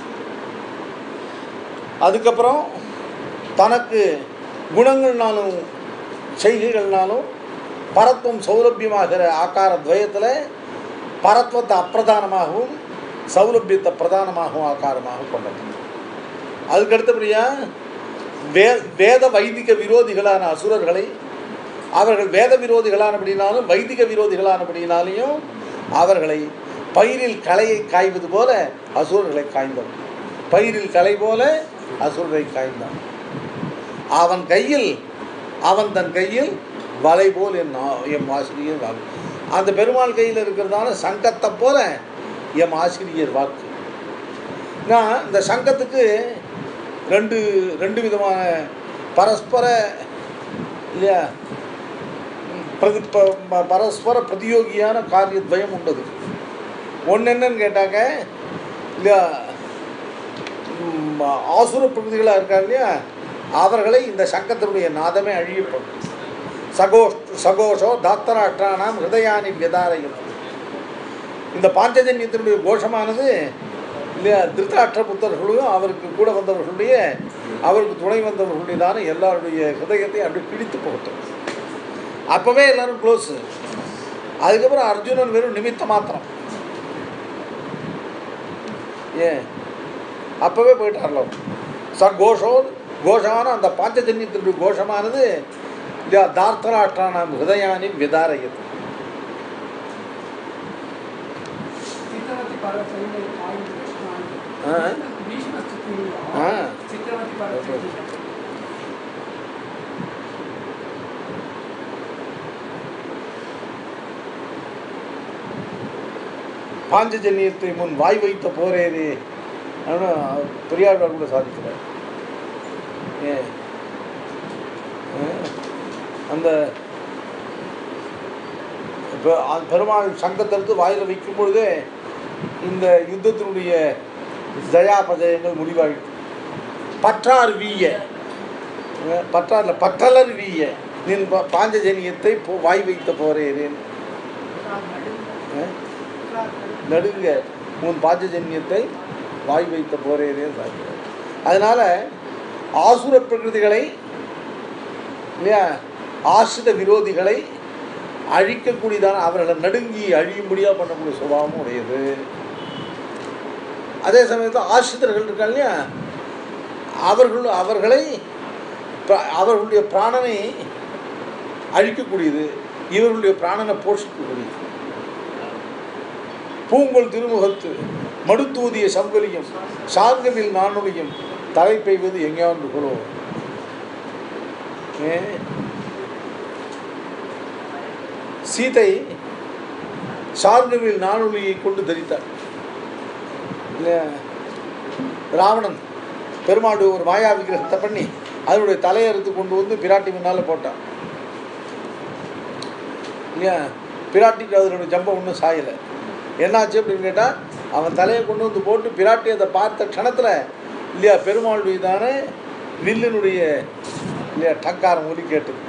அதுக்கப்புறம் தனக்கு குணங்கள்னாலும் செய்கைகள்னாலும் பரத்துவம் சௌலபியமாகிற ஆக்கார துவயத்தில் பரத்வத்தை அப்பிரதானமாகவும் சௌலபியத்தை பிரதானமாகவும் ஆக்காரமாக கொண்டது அதுக்கு அடுத்தபடியாக வே வேத வைதிக விரோதிகளான அசுரர்களை அவர்கள் வேத விரோதிகளானபடினாலும் வைதிக விரோதிகளானபடினாலையும் அவர்களை பயிரில் களையை காய்வது போல அசுரர்களை காய்ந்தவன் பயிரில் களை போல அசுரரை காய்ந்தான் அவன் கையில் அவன் தன் கையில் வலை போல் என் ஆ- எம் ஆசிரியர் வாக்கு அந்த பெருமாள் கையில் இருக்கிறதான சங்கத்தை போல எம் ஆசிரியர் வாக்கு நான் இந்த சங்கத்துக்கு ரெண்டு ரெண்டு விதமான பரஸ்பர இல்லையா பிரதி ப- ப- பரஸ்பர பிரதியோகியான காரியத்வயம் உண்டது ஒன்று என்னன்னு கேட்டாங்க இல்லையா ம், ஆசுர பிரகதிகளாக இருக்காங்க இல்லையா அவர்களை இந்த சங்கத்தினுடைய நாதமே அழியப்படும் சகோ சகோஷோ தாத்தராற்றானாம் ஹிருதயானி விதாரையும் இந்த பாஞ்சஜன்யத்தினுடைய கோஷமானது இல்லையா திருத்தாற்ற புத்தர்களும் அவருக்கு கூட வந்தவர்களுடைய அவருக்கு துணை வந்தவர்களுடையதான எல்லாருடைய ஹிருதயத்தையும் அப்படி பிடித்து போகட்டும் அப்போவே எல்லாரும் க்ளோஸு அதுக்கப்புறம் அர்ஜுனன் வெறும் நிமித்த மாத்திரம் ஏன் அப்போவே போயிட்டார்ல ச கோஷோ கோஷமான அந்த பாஞ்சஜன்யத்தினுடைய கோஷமானது இல்லையா தார்த்தராஷ்டிரானாம் ஹிருதயானி விதாரயது చిత్రవతి పర్వతంలో ఆయుధ దర్శనాన్ని ఆ. భీష్మ స్థితిలో ఆ. చిత్రవతి పర్వతం பாஞ்சஜன்யத்தை முன் வாய் வைத்த போரேதே அப்படின்னு பெரியாழ்வார் கூட சாதிக்கிறார் ஏ ஏ, அந்த இப்போ பெருமாள் சங்கத்திற்கு வாயில் வைக்கும் பொழுதே இந்த யுத்தத்தினுடைய ஜயாபஜயங்கள் முடிவாகிட்டு பற்றார் வீய அஹ் பற்றார்ல பற்றலர் வீய நின் பா- பாஞ்சஜன்யத்தை போ வாய் வைத்த போரேரேன் அஹ் நடுங்க உன் பாஞ்சஜன்யத்தை வாய் வைத்த போரேரே சாகிறார் அதனால ஆசுர பிரகிருதிகளை இல்லையா ஆசிரித விரோதிகளை அழிக்கக்கூடியதான அவர்களை நடுங்கி அழியும்படியாக பண்ணக்கூடிய சுபாவமும் உடையது அதே சமயத்தில் ஆசிரியர்கள் இருக்காங்க இல்லையா அவர்கள் அவர்களை ப- அவர்களுடைய பிராணனை அழிக்கக்கூடியது இவர்களுடைய பிராணனை போஷிக்கக்கூடியது பூங்கொள் திருமுகத்து மடுத்தூதிய சம்பலியும் சார்கவில் நானொழியும் தலை பெய்வது எங்கேயாண்டு குழு சீதை சார்கவில் நானொழியை கொண்டு தரித்தார் இல்லையா? ராவணன் பெருமாடு ஒரு மாயா விக்கிரகத்தை பண்ணி அதனுடைய தலையை அறுத்து கொண்டு வந்து பிராட்டி முன்னால் போட்டான் இல்லையா பிராட்டிக்கு அதனுடைய ஜம்பம் ஒன்றும் சாயலை என்னாச்சு அப்படின்னு கேட்டால் அவன் தலையை கொண்டு வந்து போட்டு பிராட்டி அதை பார்த்த க்ஷணத்தில் இல்லையா பெருமாள் மீதான வில்லினுடைய இல்லையா டக்காரம் ஒலி கேட்டது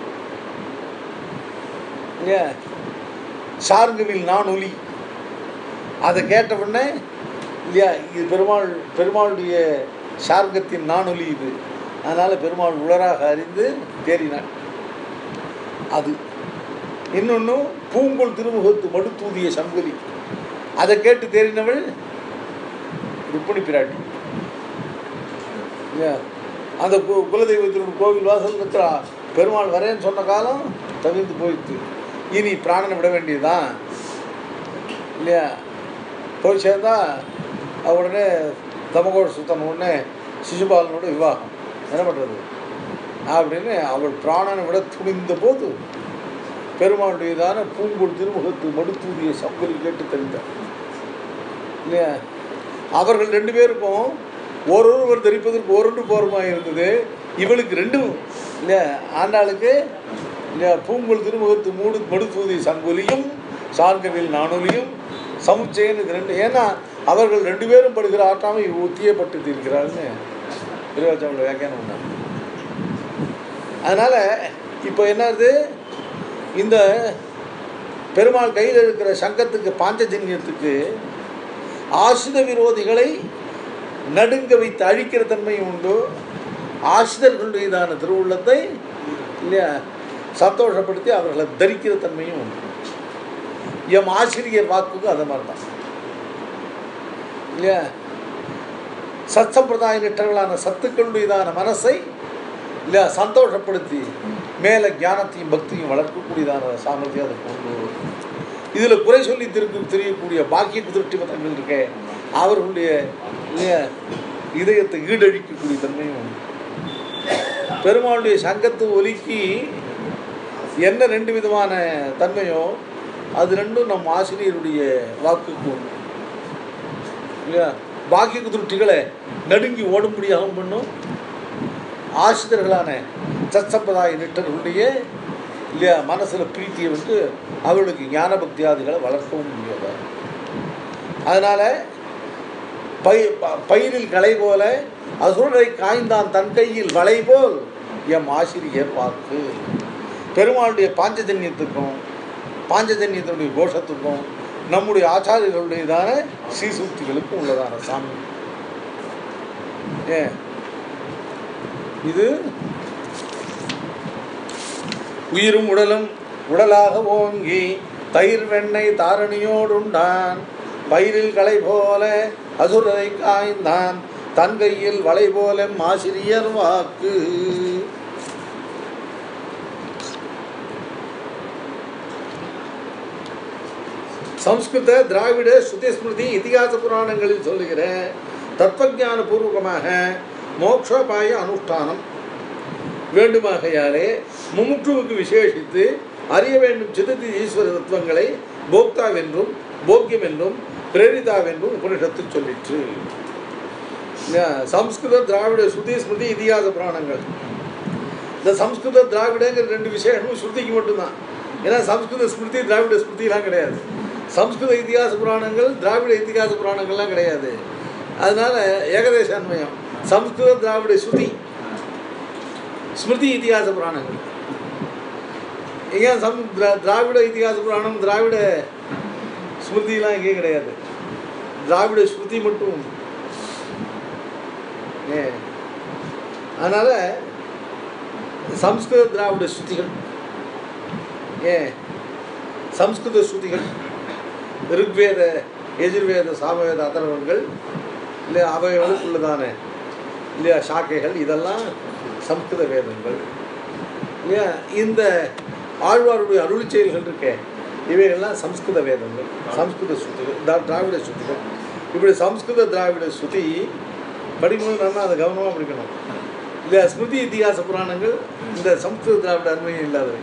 இல்லையா சார்குவில் நான் ஒலி அதை கேட்ட உடனே இல்லையா இது பெருமாள் பெருமாளுடைய சார்கத்தின் நானொலி இது அதனால் பெருமாள் உளராக அறிந்து தேறினான் அது இன்னொன்று பூங்கொள் திருமுகத்து மடுத்தூதிய சங்குலி அதை கேட்டு தேறினவள் ருக்மிணி பிராட்டி இல்லையா அந்த கு- குலதெய்வத்தினுடைய கோவில் வாசல் இருக்கிறா பெருமாள் வரேன்னு சொன்ன காலம் தவிர்த்து போயிடுச்சு இனி பிராணனை விட வேண்டியதுதான் இல்லையா போய் சேர்ந்தா அவ உடனே தமகோட சுத்தம் உடனே சிசுபாலனோட விவாகம் என்ன பண்ணுறது அப்படின்னு அவள் பிராணனை விட துணிந்த போது பெருமாளுடையதான பூங்கொள் திருமுகத்து மடுத்தூதிய சம்பளி கேட்டு தெரிந்தார் இல்லையா அவர்கள் ரெண்டு பேருக்கும் ஒருவர் தரிப்பதற்கு ஒருன்று போருமாக இருந்தது இவளுக்கு ரெண்டும் இல்லையா ஆண்டாளுக்கு இல்லையா பூங்கொள் திருமுகத்து மூடு மடுத்தூதிய சங்கொலியும் சார்கவில் நானொலியும் சமுச்சயன் இது ரெண்டு ஏன்னா அவர்கள் ரெண்டு பேரும் படுகிற ஆட்டாமை ஒத்தியே பட்டு இருக்கிறாள்னு திருவாச்சாவோட வியாக்கியானம் பண்ணாங்க அதனால் இப்போ என்னது இந்த பெருமாள் கையில் இருக்கிற சங்கத்துக்கு பாஞ்சஜன்யத்துக்கு ஆசித விரோதிகளை நடுங்க வைத்து அழிக்கிற தன்மையும் உண்டு ஆசிரியர்களுடையதான திருவுள்ளத்தை இல்லையா சந்தோஷப்படுத்தி அவர்களை தரிக்கிற தன்மையும் உண்டு எம் ஆசிரியர் வாக்குக்கு அது மாதிரி தான் இல்லையா சத் சம்பிரதாய நிட்டர்களான சத்துக்களுடையதான மனசை இல்லையா சந்தோஷப்படுத்தி மேலே ஞானத்தையும் பக்தியும் வளர்க்கக்கூடியதான சாமர்த்தியம் அதுக்கு உண்டு இதில் குறை சொல்லி திருக்கு தெரியக்கூடிய பாக்கிய திருஷ்டி மதங்கள் இருக்கே அவர்களுடைய இல்லையா இதயத்தை ஈடழிக்கக்கூடிய தன்மையும் உண்டு பெருமாளுடைய சங்கத்து ஒலிக்கு என்ன ரெண்டு விதமான தன்மையோ அது ரெண்டும் நம் ஆசிரியருடைய வாக்குக்கு உண்டு இல்லையா பாக்கிய திருஷ்டிகளை நடுங்கி ஓடும்படியாக பண்ணும் ஆசிரியர்களான சத்சம்பிரதாய நிட்டர்களுடைய இல்லையா மனசில் பிரீத்தியை வந்து அவர்களுக்கு ஞான பக்தியாதிகளை வளர்க்கவும் முடியாது அதனால் பை ப- பயிரில் களை போல அசுரனை காய்ந்தான் தன் கையில் வளை போல் எம் ஆசிரியர் வாக்கு பெருமாளுடைய பாஞ்சஜன்யத்துக்கும் பாஞ்சஜன்யத்தினுடைய கோஷத்துக்கும் நம்முடைய ஆச்சாரியர்களுடையதான சீசூக்திகளுக்கும் உள்ளதான சாமி ஏன் இது உயிரும் உடலும் உடலாக ஓங்கி தயிர் வெண்ணெய் தாரணியோடுண்டான் பயிரில் களை போல அசுரரை காய்ந்தான் தன் கையில் வளை போல ஆசிரியர் வாக்கு சம்ஸ்கிருத திராவிட ஸ்ருதி ஸ்மிருதி இதிகாச புராணங்களில் சொல்லுகிற தத்துவஞான பூர்வகமாக மோக்ஷோபாய அனுஷ்டானம் வேண்டுமாகையாலே முமுற்றுவுக்கு விசேஷித்து அறிய வேண்டும் சிதத்தி ஈஸ்வர தத்துவங்களை போக்தாவென்றும் போக்கியம் என்றும் பிரேரிதாவென்றும் உபனிஷத்து சொல்லிற்று இந்த சம்ஸ்கிருத திராவிட ஸ்ருதி ஸ்மிருதி இதிகாச புராணங்கள் இந்த சம்ஸ்கிருத திராவிடங்கிற ரெண்டு விசேஷமும் ஸ்ருதிக்கு மட்டும்தான் ஏன்னா சம்ஸ்கிருத ஸ்மிருதி திராவிட ஸ்மிருதிலாம் கிடையாது சம்ஸ்கிருத இதிகாச புராணங்கள் திராவிட இதிகாச புராணங்கள்லாம் கிடையாது அதனால ஏகதேச அன்வயம் சம்ஸ்கிருத திராவிட ஸ்ருதி ஸ்மிருதி இதிகாச புராணங்கள் இங்கே சம் திரா- திராவிட இதிகாச புராணம் திராவிட ஸ்மிருதிலாம் இங்கே கிடையாது திராவிட ஸ்ருதி மட்டும் ஏ அதனால் சம்ஸ்கிருத திராவிட ஸ்ருதிகள் ஏ சம்ஸ்கிருத ஸ்ருதிகள் ரிக்வேத எஜுர்வேத சாமவேத அதர்வங்கள் இல்லை அவைகளுக்குள்ளதான இல்லையா சாக்கைகள் இதெல்லாம் சம்ஸ்கிருத வேதங்கள் இல்லையா இந்த ஆழ்வாருடைய அருள் செயல்கள் இருக்கே இவைகள்லாம் சம்ஸ்கிருத வேதங்கள் சம்ஸ்கிருத ஸ்ருதிகள் தா- திராவிட ஸ்ருதிகள் இப்படி சம்ஸ்கிருத திராவிட ஸ்ருதி படிக்கும்போது நம்ம அதை கவனமாக படிக்கணும் இல்லை ஸ்மிருதி இதிகாச புராணங்கள் இந்த சம்ஸ்கிருத திராவிட அண்மையும் இல்லாதவை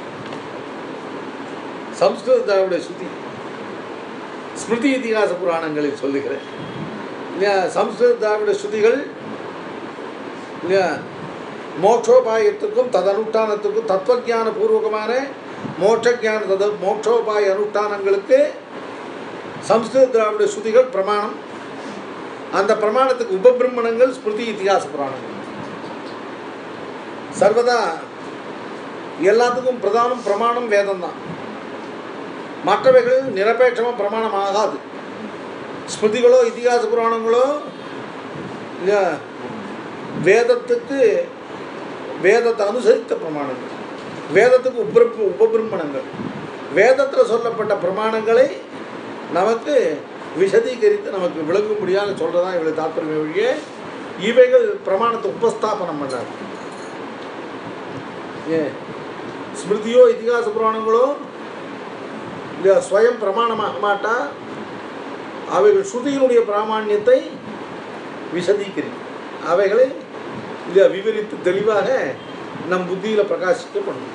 சம்ஸ்கிருத திராவிட ஸ்ருதி ஸ்மிருதி இதிகாச புராணங்களில் சொல்லுகிறேன் இல்லையா சம்ஸ்கிருத திராவிட ஸ்ருதிகள் இல்லையா மோட்சோபாயத்துக்கும் ததனுஷ்டானத்துக்கும் தத்துவஞான பூர்வகமான மோட்சஞான தத மோட்சோபாய அனுஷ்டானங்களுக்கு சம்ஸ்கிருத திராவிட ஸ்ருதிகள் பிரமாணம் அந்த பிரமாணத்துக்கு உபபிரமணங்கள் ஸ்மிருதி இதிகாச புராணங்கள் சர்வதா எல்லாத்துக்கும் பிரதானம் பிரமாணம் வேதம் தான் மற்றவைகள் நிரபேட்சமாக பிரமாணம் ஆகாது ஸ்மிருதிகளோ இதிகாச புராணங்களோ இல்லையா வேதத்துக்கு வேதத்தை அனுசரித்த பிரமாணங்கள் வேதத்துக்கு உப உபபிரமணங்கள் வேதத்தில் சொல்லப்பட்ட பிரமாணங்களை நமக்கு விசதீகரித்து நமக்கு விளங்கும்படியாக சொல்கிறதா இவளுக்கு தாற்பயம் ஒழிய இவைகள் பிரமாணத்தை உபஸ்தாபனம் பண்ணாது ஏன் ஸ்மிருதியோ இதிகாச புராணங்களோ இல்லை ஸ்வயம் பிரமாணமாக மாட்டா அவைகள் ஸ்ருதியினுடைய பிராமாண்யத்தை விசதீகரிக்கும் அவைகளை இதை விவரித்து தெளிவாக நம் புத்தியில் பிரகாசிக்க பண்ணும்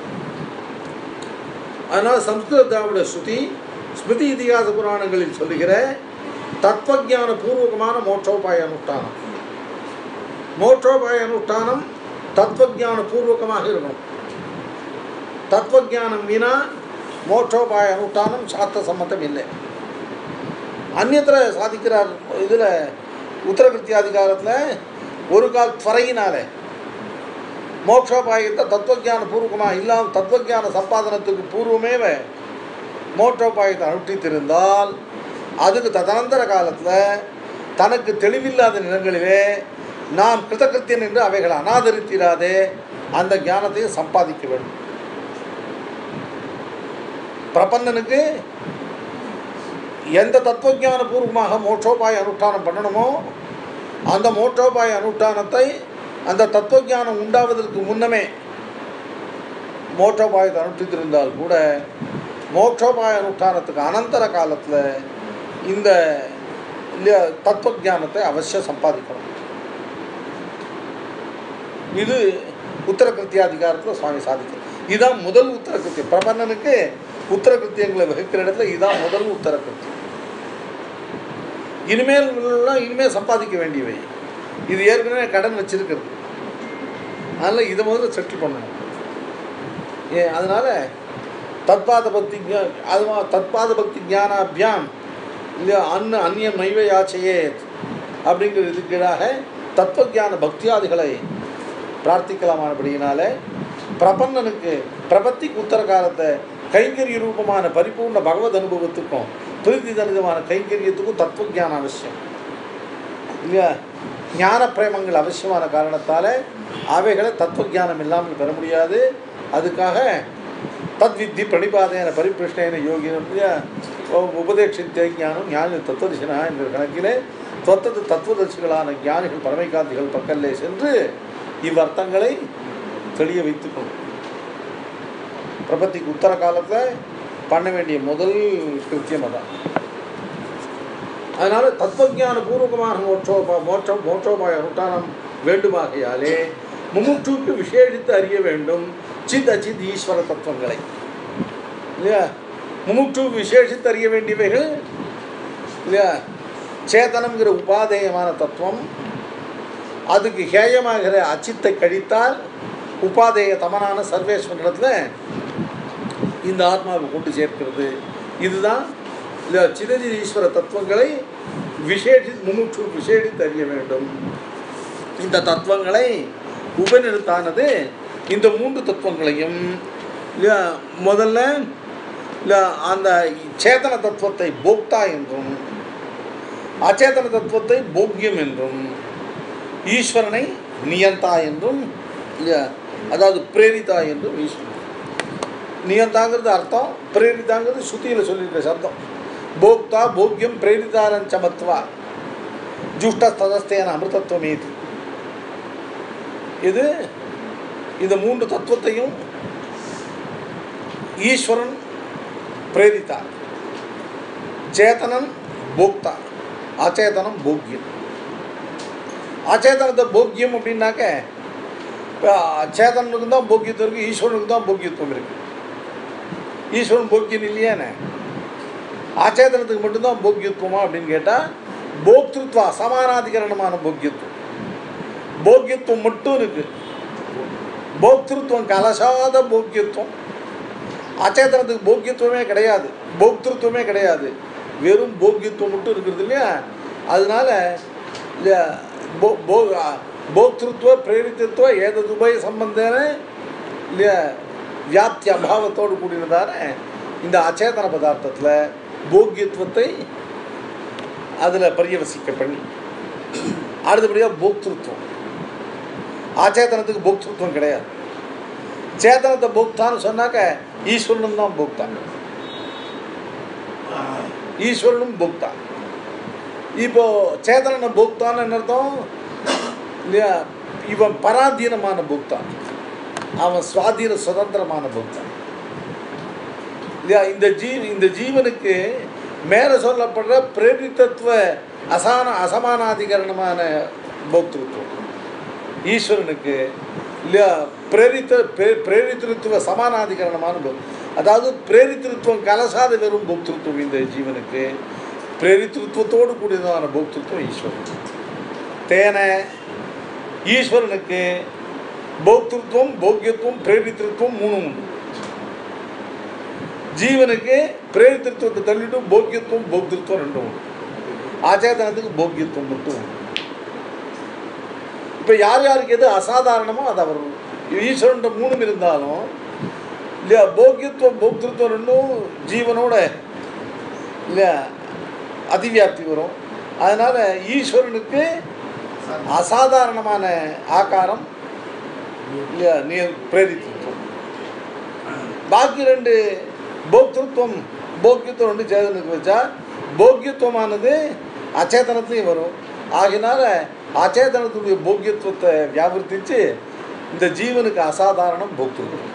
அதனால் சம்ஸ்கிருத திராவிட ஸ்ருதி ஸ்மிருதி இதிகாச புராணங்களில் சொல்லுகிற தத்துவஞான பூர்வகமான மோட்சோபாய அனுஷ்டானம் மோட்சோபாய அனுஷ்டானம் தத்துவஞான பூர்வகமாக இருக்கணும் தத்துவஞானம் வினா மோட்சோபாய அனுஷ்டானம் சாஸ்திர சம்மத்தம் இல்லை அந்நியத்தில் சாதிக்கிறார் இதில் உத்தரகிருத்தியாதிகாரத்தில் ஒரு கால் துறையினால மோட்சோபாயத்தை தத்துவஞான பூர்வகமாக இல்லாமல் தத்துவஞான சம்பாதனத்துக்கு பூர்வமேவ மோட்சோபாயத்தை அனுஷ்டித்திருந்தால் அதுக்கு ததனந்தர காலத்தில் தனக்கு தெளிவில்லாத நிலங்களிலே நாம் கிருதகிருத்தியன் என்று அவைகளை அனாதரித்திராதே அந்த ஞானத்தையும் சம்பாதிக்க வேண்டும் பிரபந்தனுக்கு எந்த தத்துவஞான பூர்வமாக மோட்சோபாய அனுஷ்டானம் பண்ணணுமோ அந்த மோட்சோபாய அனுஷ்டானத்தை அந்த தத்துவஞானம் உண்டாவதற்கு முன்னமே மோட்சோபாயத்தை அனுஷ்டித்திருந்தால் கூட மோட்சோபாய அனுஷ்டானத்துக்கு அனந்தர காலத்தில் இந்த இல்லையா தத்துவஞானத்தை அவசியம் சம்பாதிக்கணும் இது உத்தரகிருத்தியாதிகாரத்தில் சுவாமி சாதிக்கிறார் இதுதான் முதல் உத்தரகிருத்தியம் பிரபன்னனுக்கு உத்தரகிருத்தியங்களை வகுக்கிற இடத்துல இதுதான் முதல் உத்தரகிருத்தியம் இனிமேல் உள்ளலாம் இனிமேல் சம்பாதிக்க வேண்டியவை இது ஏற்கனவே கடன் வச்சிருக்கிறது அதனால் இதை முதல்ல செட்டில் பண்ணணும் ஏன் அதனால் தத்பாத பக்தி ஞா- அது மா- தத்பாத பக்தி ஞானாபியாம் இல்லையா அன்ன அந்நியம் நைவ யாச்சையே அப்படிங்கிற இதுக்கீழாக தத்துவஞான பக்தியாதிகளை பிரார்த்திக்கலாமானபடியினால பிரபன்னனுக்கு பிரபத்திக்கு உத்தர காலத்தை கைங்கரிய ரூபமான பரிபூர்ண பகவத் அனுபவத்துக்கும் பிரீதி தனிதமான கைங்கரியத்துக்கும் தத்துவஞானம் அவசியம் இல்லையா ஞான பிரேமங்கள் அவசியமான காரணத்தால் அவைகளை தத்துவஞானம் இல்லாமல் பெற முடியாது அதுக்காக தத்வித்தி பிரணிபாதேன பரிபிருஷ்ணேன யோகின உபதேட்சித்த ஞானம் ஞான தத்துவதிசனா என்ற கணக்கிலே தொத்தது தத்துவதர்சிகளான ஞானிகள் பரமைகாந்திகள் பக்கல்லே சென்று இவ்வர்த்தங்களை தெளிய வைத்துக்கணும் பிரபத்திக்கு உத்தர காலத்தில் பண்ண வேண்டிய முதல் கிருத்தியம் அதான் அதனால தத்துவஞான பூர்வகமான மோட்சோபா மோட்சம் மோட்சோபாய அனுஷ்டானம் வேண்டுமாகையாலே முமுட்சுக்கு விசேஷித்து அறிய வேண்டும் சித் அச்சித் ஈஸ்வர தத்துவங்களை இல்லையா முமுட்சு விசேஷித்து அறிய வேண்டியவைகள் இல்லையா சேதனம்ங்கிற உபாதேயமான தத்துவம் அதுக்கு ஹேயமாகிற அச்சித்தை கழித்தால் உபாதேய தமனான சர்வேஸ்வரத்தில் இந்த ஆத்மாவை கொண்டு சேர்க்கிறது இதுதான் இந்த சிதஜி ஈஸ்வர தத்துவங்களை விசேஷி முமுட்சு விசேஷித்து அறிய வேண்டும் இந்த தத்துவங்களை உபநிறுத்தானது இந்த மூன்று தத்துவங்களையும் இல்லையா, முதல்ல இல்ல, அந்த சேதன தத்துவத்தை போக்தா என்றும் அச்சேதன தத்துவத்தை போக்கியம் என்றும் ஈஸ்வரனை நியந்தா என்றும் இல்லையா, அதாவது பிரேரிதா என்றும் ஈஸ்வரன் நியந்தாங்கிறது அர்த்தம் பிரேரிதாங்கிறது சுத்தியில் சொல்லியிருக்க சப்தம் போக்தா போக்கியம் பிரேரிதாரன் சமத்வா ஜுஷ்ட ததஸ்தேன அமிர்தத்துவமேதி இது இந்த மூன்று தத்துவத்தையும் ஈஸ்வரன் பிரேரித்தார் சேதனன் போக்தா அச்சேதனம் போக்கியம் அச்சேதனத்தை போக்கியம் அப்படின்னாக்க இப்போ சேதனுக்கு தான் போக்கியத்துவம் இருக்குது ஈஸ்வரனுக்கு தான் போக்கியத்துவம் இருக்குது ஈஸ்வரன் போக்கியம் இல்லையானே ஆச்சேதனத்துக்கு மட்டும்தான் போக்கியத்துவமா அப்படின்னு கேட்டால் போக்திருத்வ அசமானாதிகரணமான போக்கியத்துவம் போக்கியத்துவம் மட்டும் இருக்கு போக்திருத்துவம் கலசாத போக்கியத்துவம் அச்சேதனத்துக்கு போக்கியத்துவமே கிடையாது போக்திருத்துவமே கிடையாது வெறும் போக்கியத்துவம் மட்டும் இருக்கிறது இல்லையா அதனால இல்லையா, போ- போ- போக்திருத்துவ பிரேரித்தத்துவ ஏததுபய சம்பந்தேன இல்லையா வியாப்தி அபாவத்தோடு கூடினதான இந்த அச்சேதன பதார்த்தத்தில் போக்கியத்துவத்தை அதில் பரியவசிக்க பண்ணி அடுத்தபடியாக போக்திருத்துவம் ஆச்சேதனத்துக்கு போக்திருத்துவம் கிடையாது சேதனத்தை போக்தான்னு சொன்னாக்க ஈஸ்வரனும் தான் போக்தான் ஈஸ்வரனும் போக்தா இப்போ சேதனனை போக்தான்னு என்ன அர்த்தம் இல்லையா இவன் பராதீனமான போக்தான் அவன் சுவாதீன சுதந்திரமான போக்தான் இல்லையா இந்த ஜீ இந்த ஜீவனுக்கு மேலே சொல்லப்படுற பிரேரித்தத்துவ அசான அசமானாதிகரணமான போக்திருத்துவம் ஈஸ்வரனுக்கு இல்லையா பிரேரித்த பிரே- பிரேரித்திருத்துவ சமானாதிகரணமான போ- அதாவது பிரேரித்திருத்துவம் கலசாத வெறும் போக்திருத்துவம் இந்த ஜீவனுக்கு பிரேரித்திருத்துவத்தோடு கூடியதான போக்திருத்துவம் ஈஸ்வரன் தேன ஈஸ்வரனுக்கு போக்திருத்துவம் போக்கியத்துவம் பிரேரித்திருத்துவம் மூணும் உண்டு ஜீவனுக்கு பிரேரித்திருத்துவத்தை தள்ளிட்டு போக்கியத்துவம் போக்திருத்துவம் ரெண்டும் உண்டு ஆச்சேதனத்துக்கு போக்கியத்துவம் மட்டும் உண்டு இப்போ யார் யாருக்கு எது அசாதாரணமோ அது அவர் ஈஸ்வரன் மூணும் இருந்தாலும் இல்லையா போக்கியத்துவம் போக்திருத்துவம் ரெண்டும் ஜீவனோட இல்லையா அதிவியாப்தி வரும் அதனால் ஈஸ்வரனுக்கு அசாதாரணமான ஆகாரம் இல்லையா நீ பிரேரித்திருத்துவம் பாக்கி ரெண்டு போக்திருத்துவம் போக்கியத்துவம் ரெண்டு சேதனுக்கு வச்சா போக்கியத்துவமானது அச்சேதனத்துலையும் வரும் ஆகினால அச்சேதனத்துடைய போக்கியத்துவத்தை வியாபர்த்திச்சு இந்த ஜீவனுக்கு அசாதாரணம் போக்திருத்துவம்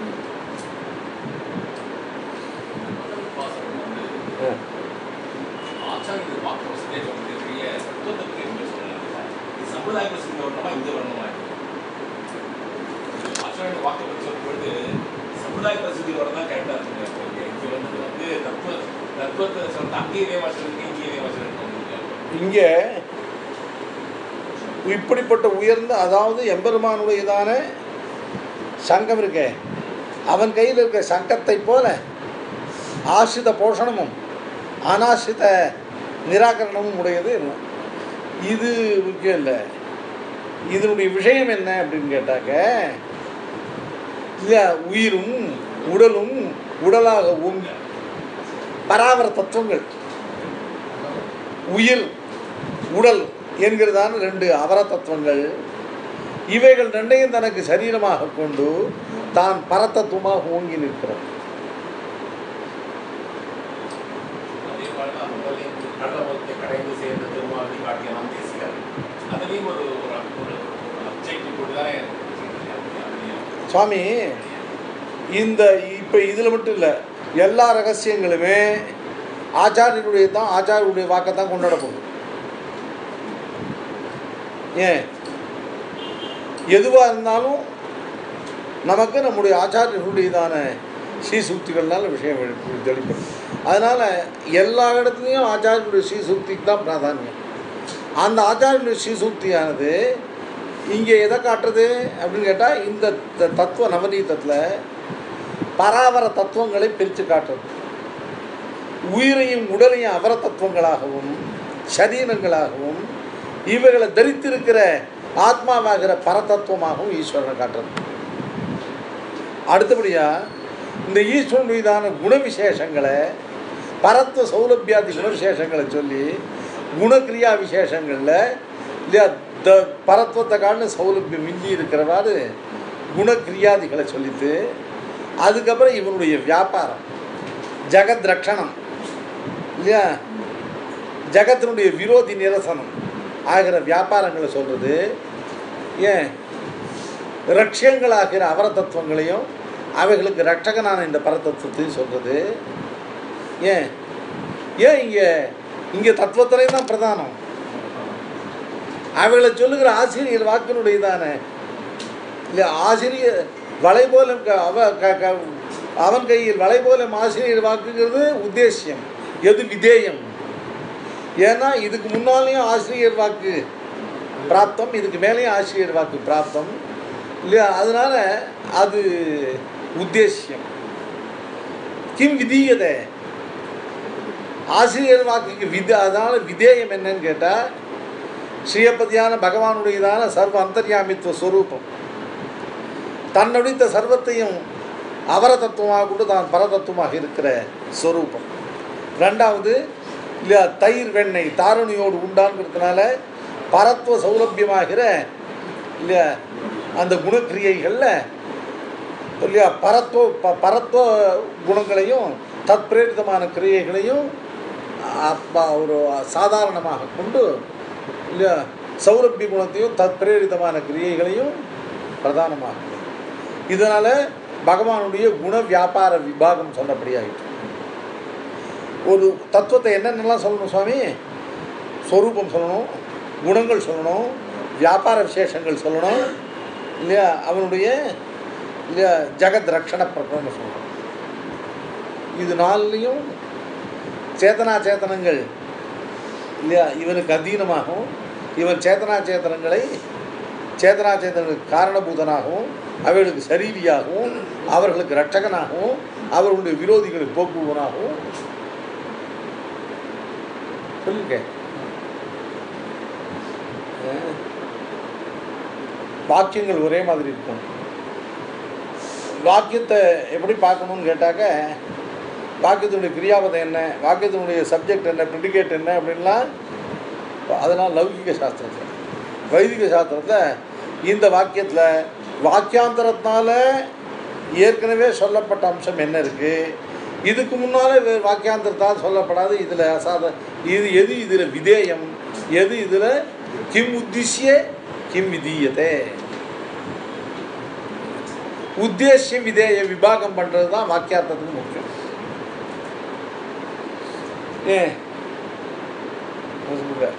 ஆ. ஆச்சாரியர் பார்க்குற வசதியை சொல்லக்கூடிய தத்துவத்தை பற்றி எப்படி சொல்லலாம் இது சம்பிரதாய பிரசித்தி வரணுமா இந்த வரணுமா ஆச்சாரியர் வாக்கை பற்றி சொல்லும் பொழுது சமுதாய பிரசித்தி வரதான் கரெக்டாக இருக்கு இது வந்து வந்து தத்துவ தத்துவத்தை சொல்லிட்டு அங்கேயே இதே மாதிரி சொல்லிருக்கு இங்கேயே இதே மாதிரி சொல்லிருக்கு இங்கே இப்படிப்பட்ட உயர்ந்த அதாவது எம்பெருமானுடையதான சங்கம் இருக்கே அவன் கையில் இருக்க சங்கத்தை போல ஆசிரித போஷணமும் அனாசிரித நிராகரணமும் உடையது என்ன இது முக்கியம் இல்லை இதனுடைய விஷயம் என்ன அப்படின்னு கேட்டாக்க இல்லையா உயிரும் உடலும் உடலாக ஓங்கி பராவர தத்துவங்கள் உயிர் உடல் என்கிறதான ரெண்டு அவர தத்துவங்கள் இவைகள் ரெண்டையும் தனக்கு சரீரமாக கொண்டு தான் பரத்தத்துவமாக ஓங்கி நிற்கிறது அதே மாதிரி தான் முதலையும் கடலை கடைந்து சேர்ந்த திருமாவளி காட்டிய நந்தி சுவாமி இந்த இப்போ இதில் மட்டும் இல்லை எல்லா ரகசியங்களுமே ஆச்சாரியனுடைய தான் ஆச்சாரியனுடைய வாக்கை தான் கொண்டாட போகுது ஏன் எதுவாக இருந்தாலும் நமக்கு நம்முடைய ஆச்சாரியர்களுடையதான ஸ்ரீசூக்திகள்னால விஷயம் வெளி- வெளிப்படும் அதனால் எல்லா இடத்துலையும் ஆச்சாரியனுடைய ஸ்ரீசூக்திக்கு தான் பிராதானியம் அந்த ஆச்சாரியனுடைய ஸ்ரீசூக்தியானது இங்கே எதை காட்டுறது அப்படின்னு கேட்டால் இந்த த- தத்துவ நவநீதத்தில் பராவர தத்துவங்களை பிரித்து காட்டுறது உயிரையும் உடலையும் அவர தத்துவங்களாகவும் சரீரங்களாகவும் இவைகளை தரித்திருக்கிற ஆத்மாவாகிற பரதத்துவமாகவும் ஈஸ்வரனை காட்டுறது அடுத்தபடியாக இந்த ஈஸ்வரன் மீதான குணவிசேஷங்களை பரத்துவ சௌலபியாதி குணவிசேஷங்களை சொல்லி குணக்கிரியா விசேஷங்களில் இல்லையா த பரத்துவத்தை காட்டின சௌலபியம் மிஞ்சி இருக்கிறவாறு குணக்கிரியாதிகளை சொல்லித்து அதுக்கப்புறம் இவனுடைய வியாபாரம் ஜெகத் ரக்ஷணம் இல்லையா ஜகத்தினுடைய விரோதி நிரசனம் ஆகிற வியாபாரங்களை சொல்கிறது ஏன் ரட்சியங்களாகிற அவர தத்துவங்களையும் அவைகளுக்கு ரட்சகனான இந்த பரதத்துவத்தையும் சொல்கிறது ஏன் ஏன் இங்கே இங்கே தத்துவத்திலே தான் பிரதானம் அவைகளை சொல்லுகிற ஆசிரியர் வாக்கினுடையதான இல்லை ஆசிரியர் வலை போல க- அவ க- க- அவன் கையில் வலை போல ஆசிரியர் வாக்குங்கிறது உத்தேசியம் எது விதேயம் ஏன்னா இதுக்கு முன்னாலேயும் ஆசிரியர் வாக்கு பிராப்தம் இதுக்கு மேலேயும் ஆசிரியர் வாக்கு பிராப்தம் இல்லையா அதனால அது உத்தேசியம் கிம் விதீயதே ஆசிரியர் வாக்குக்கு வித அதனால விதேயம் என்னன்னு கேட்டால் ஸ்ரீயப்பதியான பகவானுடையதான சர்வ அந்தர்யாமித்துவ ஸ்வரூபம் தன்னுடைத்த சர்வத்தையும் அவர தத்துவமாக கூட தான் பரதத்துவமாக இருக்கிற ஸ்வரூபம் ரெண்டாவது இல்லையா தயிர் வெண்ணெய் தாருணியோடு உண்டான்ங்கிறதுனால பரத்துவ சௌலபியமாகிற இல்லையா அந்த குணக்கிரியைகளில் இல்லையா பரத்துவ ப பரத்துவ குணங்களையும் தத்பிரேரிதமான கிரியைகளையும் அப்ப ஒரு சாதாரணமாக கொண்டு இல்லையா சௌரபிய குணத்தையும் தத்பிரேரிதமான கிரியைகளையும் பிரதானமாக இதனால் பகவானுடைய குண வியாபார விபாகம் சொன்னபடியாயிற்று ஒரு தத்துவத்தை என்னென்னலாம் சொல்லணும் சுவாமி ஸ்வரூபம் சொல்லணும் குணங்கள் சொல்லணும் வியாபார விசேஷங்கள் சொல்லணும் இல்லையா அவனுடைய இல்லையா ஜெகத் ரக்ஷண பிரகரணம் சொல்லணும் இது நாலுலேயும் சேதனா சேத்தனங்கள் இல்லையா இவனுக்கு அதீனமாகவும் இவன் சேதனா சேத்தனங்களை சேதனா சேத்தனங்களுக்கு காரணபூதனாகவும் அவைகளுக்கு சரீரியாகவும் அவர்களுக்கு ரட்சகனாகவும் அவர்களுடைய விரோதிகளுக்கு போக்குவனாகவும் சொல்லுங்க அஹ், வாக்கியங்கள் ஒரே மாதிரி இருக்கும் வாக்கியத்தை எப்படி பார்க்கணும்னு கேட்டாக்க வாக்கியத்தினுடைய கிரியாபதம் என்ன வாக்கியத்தினுடைய சப்ஜெக்ட் என்ன ப்ரிடிகேட் என்ன அப்படின்லாம் அதெல்லாம் லௌகிக சாஸ்திரத்தில் வைதிக சாஸ்திரத்தில் இந்த வாக்கியத்தில் வாக்கியாந்தரத்தினால ஏற்கனவே சொல்லப்பட்ட அம்சம் என்ன இருக்குது இதுக்கு முன்னால் வேறு வாக்கியாந்தரத்தால் சொல்லப்படாது இதில் அசாத இது எது இதில் விதேயம் எது இதில் கிம் உத்திஷ்ய கிம் விதீயதே உத்தேசியம் விதேய விபாகம் பண்ணுறது தான் வாக்கியார்த்தத்துக்கு முக்கியம் ஏன் சொல்லுங்க.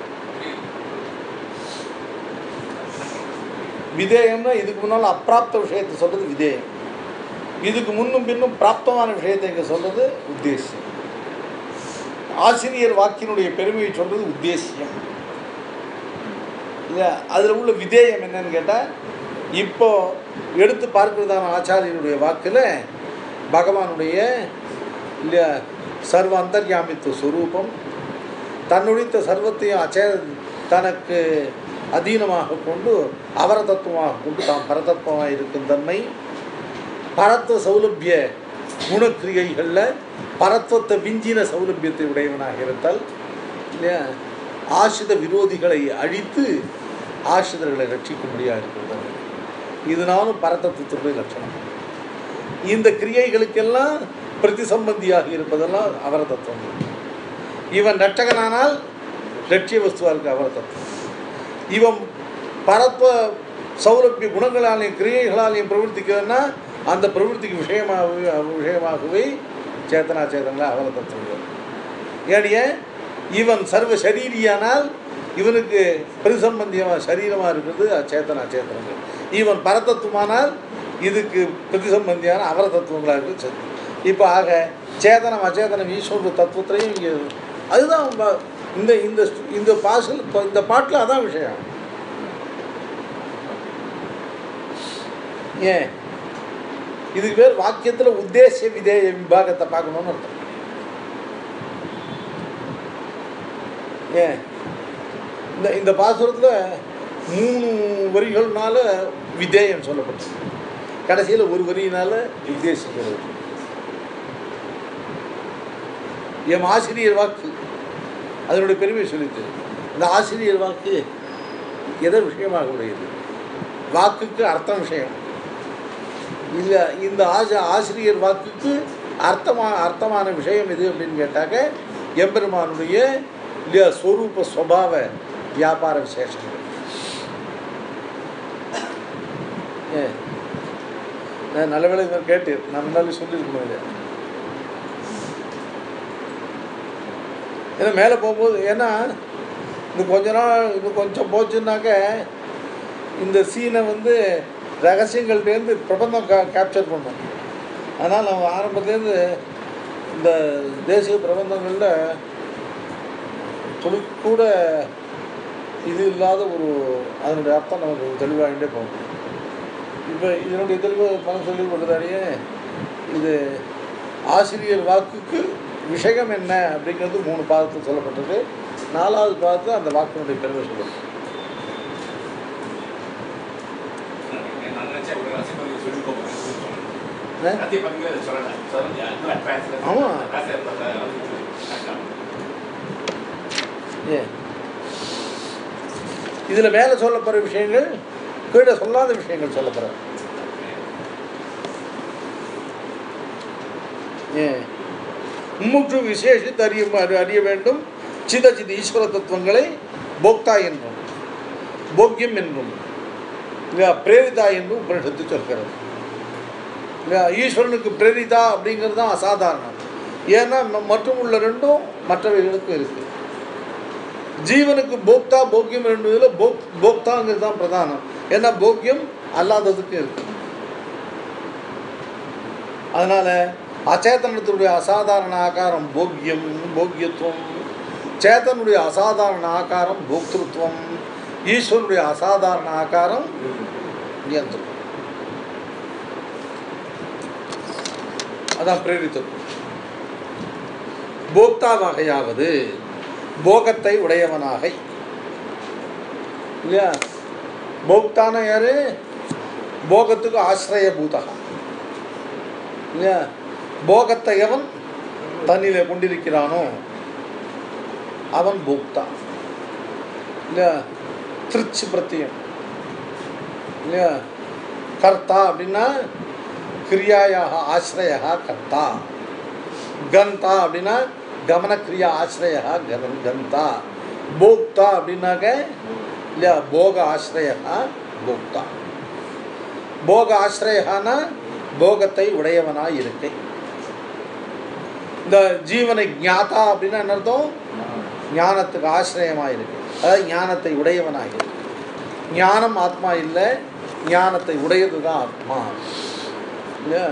விதேயம்னா இதுக்கு முன்னால் அப்பிராப்த விஷயத்தை சொல்கிறது விதேயம் இதுக்கு முன்னும் பின்னும் பிராப்தமான விஷயத்தை இங்கே சொல்கிறது உத்தேசியம் ஆசிரியர் வாக்கினுடைய பெருமையை சொல்கிறது உத்தேசியம் இல்லையா அதில் உள்ள விதேயம் என்னன்னு கேட்டால் இப்போ எடுத்து பார்க்கிறதான ஆச்சாரியனுடைய வாக்கில் பகவானுடைய இல்லையா சர்வ அந்தர்யாமித்துவ சுரூபம் தன்னுடைத்த சர்வத்தையும் அச்சே தனக்கு அதீனமாக கொண்டு அவர தத்துவமாக கொண்டு தாம் பரதத்துவமாக இருக்கும் தன்மை பரத்துவ சௌலபிய குணக்கிரியைகளில் பரத்துவத்தை விஞ்சின சௌலபியத்தை உடையவனாக இருத்தல் இல்லையா ஆசிரித விரோதிகளை அழித்து ஆசிரியர்களை ரட்சிக்கும்படியாக இருக்கிறது இதனாலும் பரதத்துவத்தினுடைய லட்சணம் இந்த கிரியைகளுக்கெல்லாம் பிரதிசம்பந்தியாக இருப்பதெல்லாம் அவர தத்துவம் இவன் ரட்சகனானால் லட்சிய வஸ்துவாக இருக்கு அவர தத்துவம் இவன் பரத்துவ சௌலபிய குணங்களாலையும் கிரியைகளாலையும் பிரவர்த்திக்கிறதுன்னா அந்த பிரவೃತ್ತಿக்கு விஷயமாக விஷயமாகவே சேத்தனா சேதனங்களா அவல தத்துவங்கள் ஏடிய இவன் சர்வ சரீரியானால் இவனுக்கு பிரதிசம்பந்தியமாக சரீரமாக இருக்கிறது அச்சேதன அச்சேதனங்கள் இவன் பரதத்துவமானால் இதுக்கு பிரதிசம்பந்தியான அவர தத்துவங்களாக இருக்குது சரி இப்போ ஆக சேதனம் அச்சேதனம் ஈஸ்வர தத்துவத்திலையும் இங்கே அதுதான் ப- இந்த இந்த இந்த பாசில் இந்த பாட்டில் அதான் விஷயம் ஏன் இதுக்கு பேர் வாக்கியத்தில் உத்தேசிய விதேய விபாகத்தை பார்க்கணும்னு அர்த்தம் ஏன் இந்த இந்த பாசுரத்தில் மூணு வரிகள்னால விதேயம் சொல்லப்பட்டது கடைசியில் ஒரு வரியினால உத்தேசிக்கிறது எம் ஆசிரியர் வாக்கு அதனுடைய பெருமை சொல்லித்து இந்த ஆசிரியர் வாக்கு எதை விஷயமாக உடையது வாக்குக்கு அர்த்தம் விஷயம் இல்லை இந்த ஆச ஆசிரியர் வாக்குக்கு அர்த்தமான அர்த்தமான விஷயம் எது அப்படின்னு கேட்டாக்க எம்பெருமானுடைய இல்லையா ஸ்வரூப ஸ்வபாவ வியாபார விசேஷங்கள் ஏ நான் நல்ல வேலை இவர் கேட்டு நான் முன்னாடி சொல்லியிருக்கணும் இல்லையா ஏன்னா மேலே போகும்போது ஏன்னா இன்னும் கொஞ்ச நாள் இன்னும் கொஞ்சம் போச்சுன்னாக்க இந்த சீனை வந்து ரகசியங்கள்டேருந்து பிரபந்தம் கா கேப்சர் பண்ணும் அதனால் நம்ம ஆரம்பத்துலேருந்து இந்த தேசிய பிரபந்தங்களில் துளி கூட இது இல்லாத ஒரு அதனுடைய அர்த்தம் நமக்கு தெளிவாகிட்டே போகும் இப்போ இதனுடைய தெளிவு பணம் சொல்லி கொடுத்தாரியே இது ஆசிரியர் வாக்குக்கு விஷயம் என்ன அப்படிங்கிறது மூணு பாதத்தில் சொல்லப்பட்டது நாலாவது பாதத்தில் அந்த வாக்கினுடைய பெருமை சொல்லப்பட்டது நான் நினைச்சேன் ஒரு ரசிகர் நீங்க சொல்லிக்கோ போறேன். என்ன? சத்திய பதிவு அதை சொல்லல. சொல்லலையா? இன்னும் translate ஆமா. translate பண்ணல. அது வேண்டாம். ஏ இதில் மேலே சொல்லப்படுற விஷயங்கள் கீழே சொல்லாத விஷயங்கள் சொல்லப்படுற ஏ மும்முற்று விசேஷித்து அறிய அறி- அறிய வேண்டும் சித சித ஈஸ்வர தத்துவங்களை போக்தா என்றும் போக்கியம் என்றும் இல்லையா பிரேரிதா என்றும் உபனிஷத்து சொல்கிறது இல்லையா ஈஸ்வரனுக்கு பிரேரிதா அப்படிங்கிறது தான் அசாதாரணம் ஏன்னா ம- மற்றும் உள்ள ரெண்டும் மற்றவைகளுக்கும் இருக்குது ஜீவனுக்கு போக்தா போக்கியம் என்பதில் போக் போக்தாங்கிறது தான் பிரதானம் ஏன்னா போக்கியம் அல்லாததுக்கு இருக்கு அதனால அச்சேதனத்தினுடைய அசாதாரண ஆகாரம் போக்கியம் போக்கியத்துவம் சேத்தனுடைய அசாதாரண ஆகாரம் போக்திருத்துவம் ஈஸ்வரனுடைய அசாதாரண ஆகாரம் நியந்திரம் அதான் பிரேரித்தம் போக்தாவாகையாவது போகத்தை உடையவனாக இல்லையா போக்தான யாரு போகத்துக்கு ஆசிரிய பூதகா இல்லையா போகத்தை எவன் தன்னிலே கொண்டிருக்கிறானோ அவன் போக்தா இல்லையா திருச்சி பிரத்தியம் இல்லையா கர்த்தா அப்படின்னா கிரியாயாக ஆசிரியா கர்த்தா கந்தா அப்படின்னா கமனக்கிரியா ஆசிரியா கதம் கந்தா போக்தா அப்படின்னாக்க இல்லையா போக ஆசிரியா போக்தா போக ஆசிரியகானா போகத்தை உடையவனாய் இருக்கை இந்த ஜீவனை ஞாதா அப்படின்னா என்ன அர்த்தம் ஞானத்துக்கு ஆசிரியமாக இருக்கு அதாவது ஞானத்தை உடையவனாக இருக்கு ஞானம் ஆத்மா இல்லை ஞானத்தை உடையது தான் ஆத்மா இல்லையா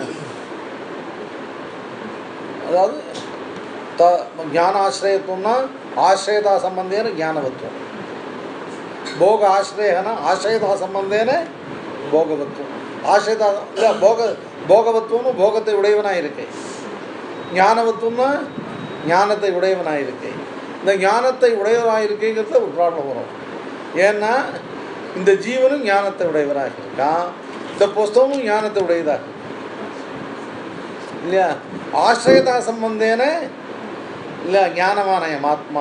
அதாவது த ஞானாசிரயத்துவம்னா ஆசிரியதா சம்பந்தேன ஞானவத்துவம் போக ஆசிரியனா ஆசிரியதா சம்பந்தேன போகவத்துவம் ஆசிரியதா இல்லை போக போகவத்துவம்னு போகத்தை உடையவனாக இருக்கை ஞானவத்துவம்னா ஞானத்தை உடையவனாக இருக்கை இந்த ஞானத்தை உடையவனாக இருக்கேங்கிறதுல ஒரு ப்ராப்ளம் வரும் ஏன்னா இந்த ஜீவனும் ஞானத்தை உடையவராக இருக்கான் இந்த புஸ்தகமும் ஞானத்தை உடையதாக இருக்கு. இல்லையா ஆசிரியதா சம்பந்தேன இல்லை ஞானமானயம் ஆத்மா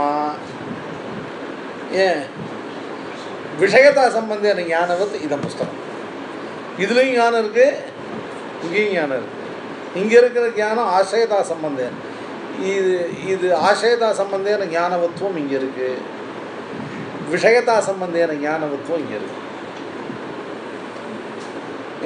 ஏன் விஷயதா சம்பந்தேன ஞானவத் இதன் புஸ்தகம் இதுலேயும் ஞானம் இருக்குது இங்கேயும் ஞானம் இருக்குது இங்கே இருக்கிற ஞானம் ஆசயதா சம்பந்தேன் இது இது ஆசயதா சம்பந்தேன ஞானவத்துவம் இங்கே இருக்குது விஷயதா சம்பந்தேன ஞானவத்துவம் இங்கே இருக்குது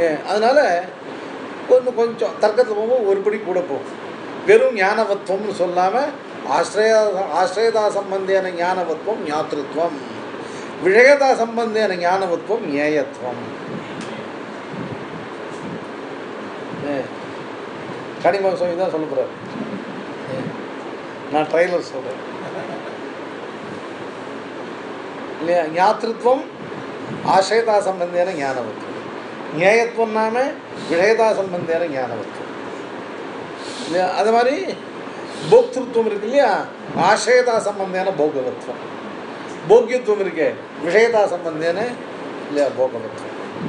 ஏன் அதனால் கொஞ்சம் கொஞ்சம் தர்க்கத்தில் போகும்போது ஒரு படி கூட போகும் வெறும் ஞானவத்துவம்னு சொல்லாமல் ஆசிரய ஆசிரயதா சம்பந்தியான ஞானவத்துவம் ஞாத்திருத்துவம் விஷயதா சம்பந்தியான ஞானவத்துவம் ஞேயத்துவம் கனிம சுவாமி தான் சொல்ல போகிறார் நான் ட்ரைலர் சொல்கிறேன் இல்லையா ஞாத்திருத்துவம் ஆசிரயதா சம்பந்தியான ஞானவத்துவம் ஞேயத்துவம் நாம விஷயதா சம்பந்தியான ஞானவத்துவம் இல்லையா அது மாதிரி போக்திருத்துவம் இருக்கு இல்லையா ஆசிரயதா சம்பந்தியான போகவத்துவம் போக்கியத்துவம் இருக்கு விஷயதா சம்பந்தியான இல்லையா போகவத்துவம்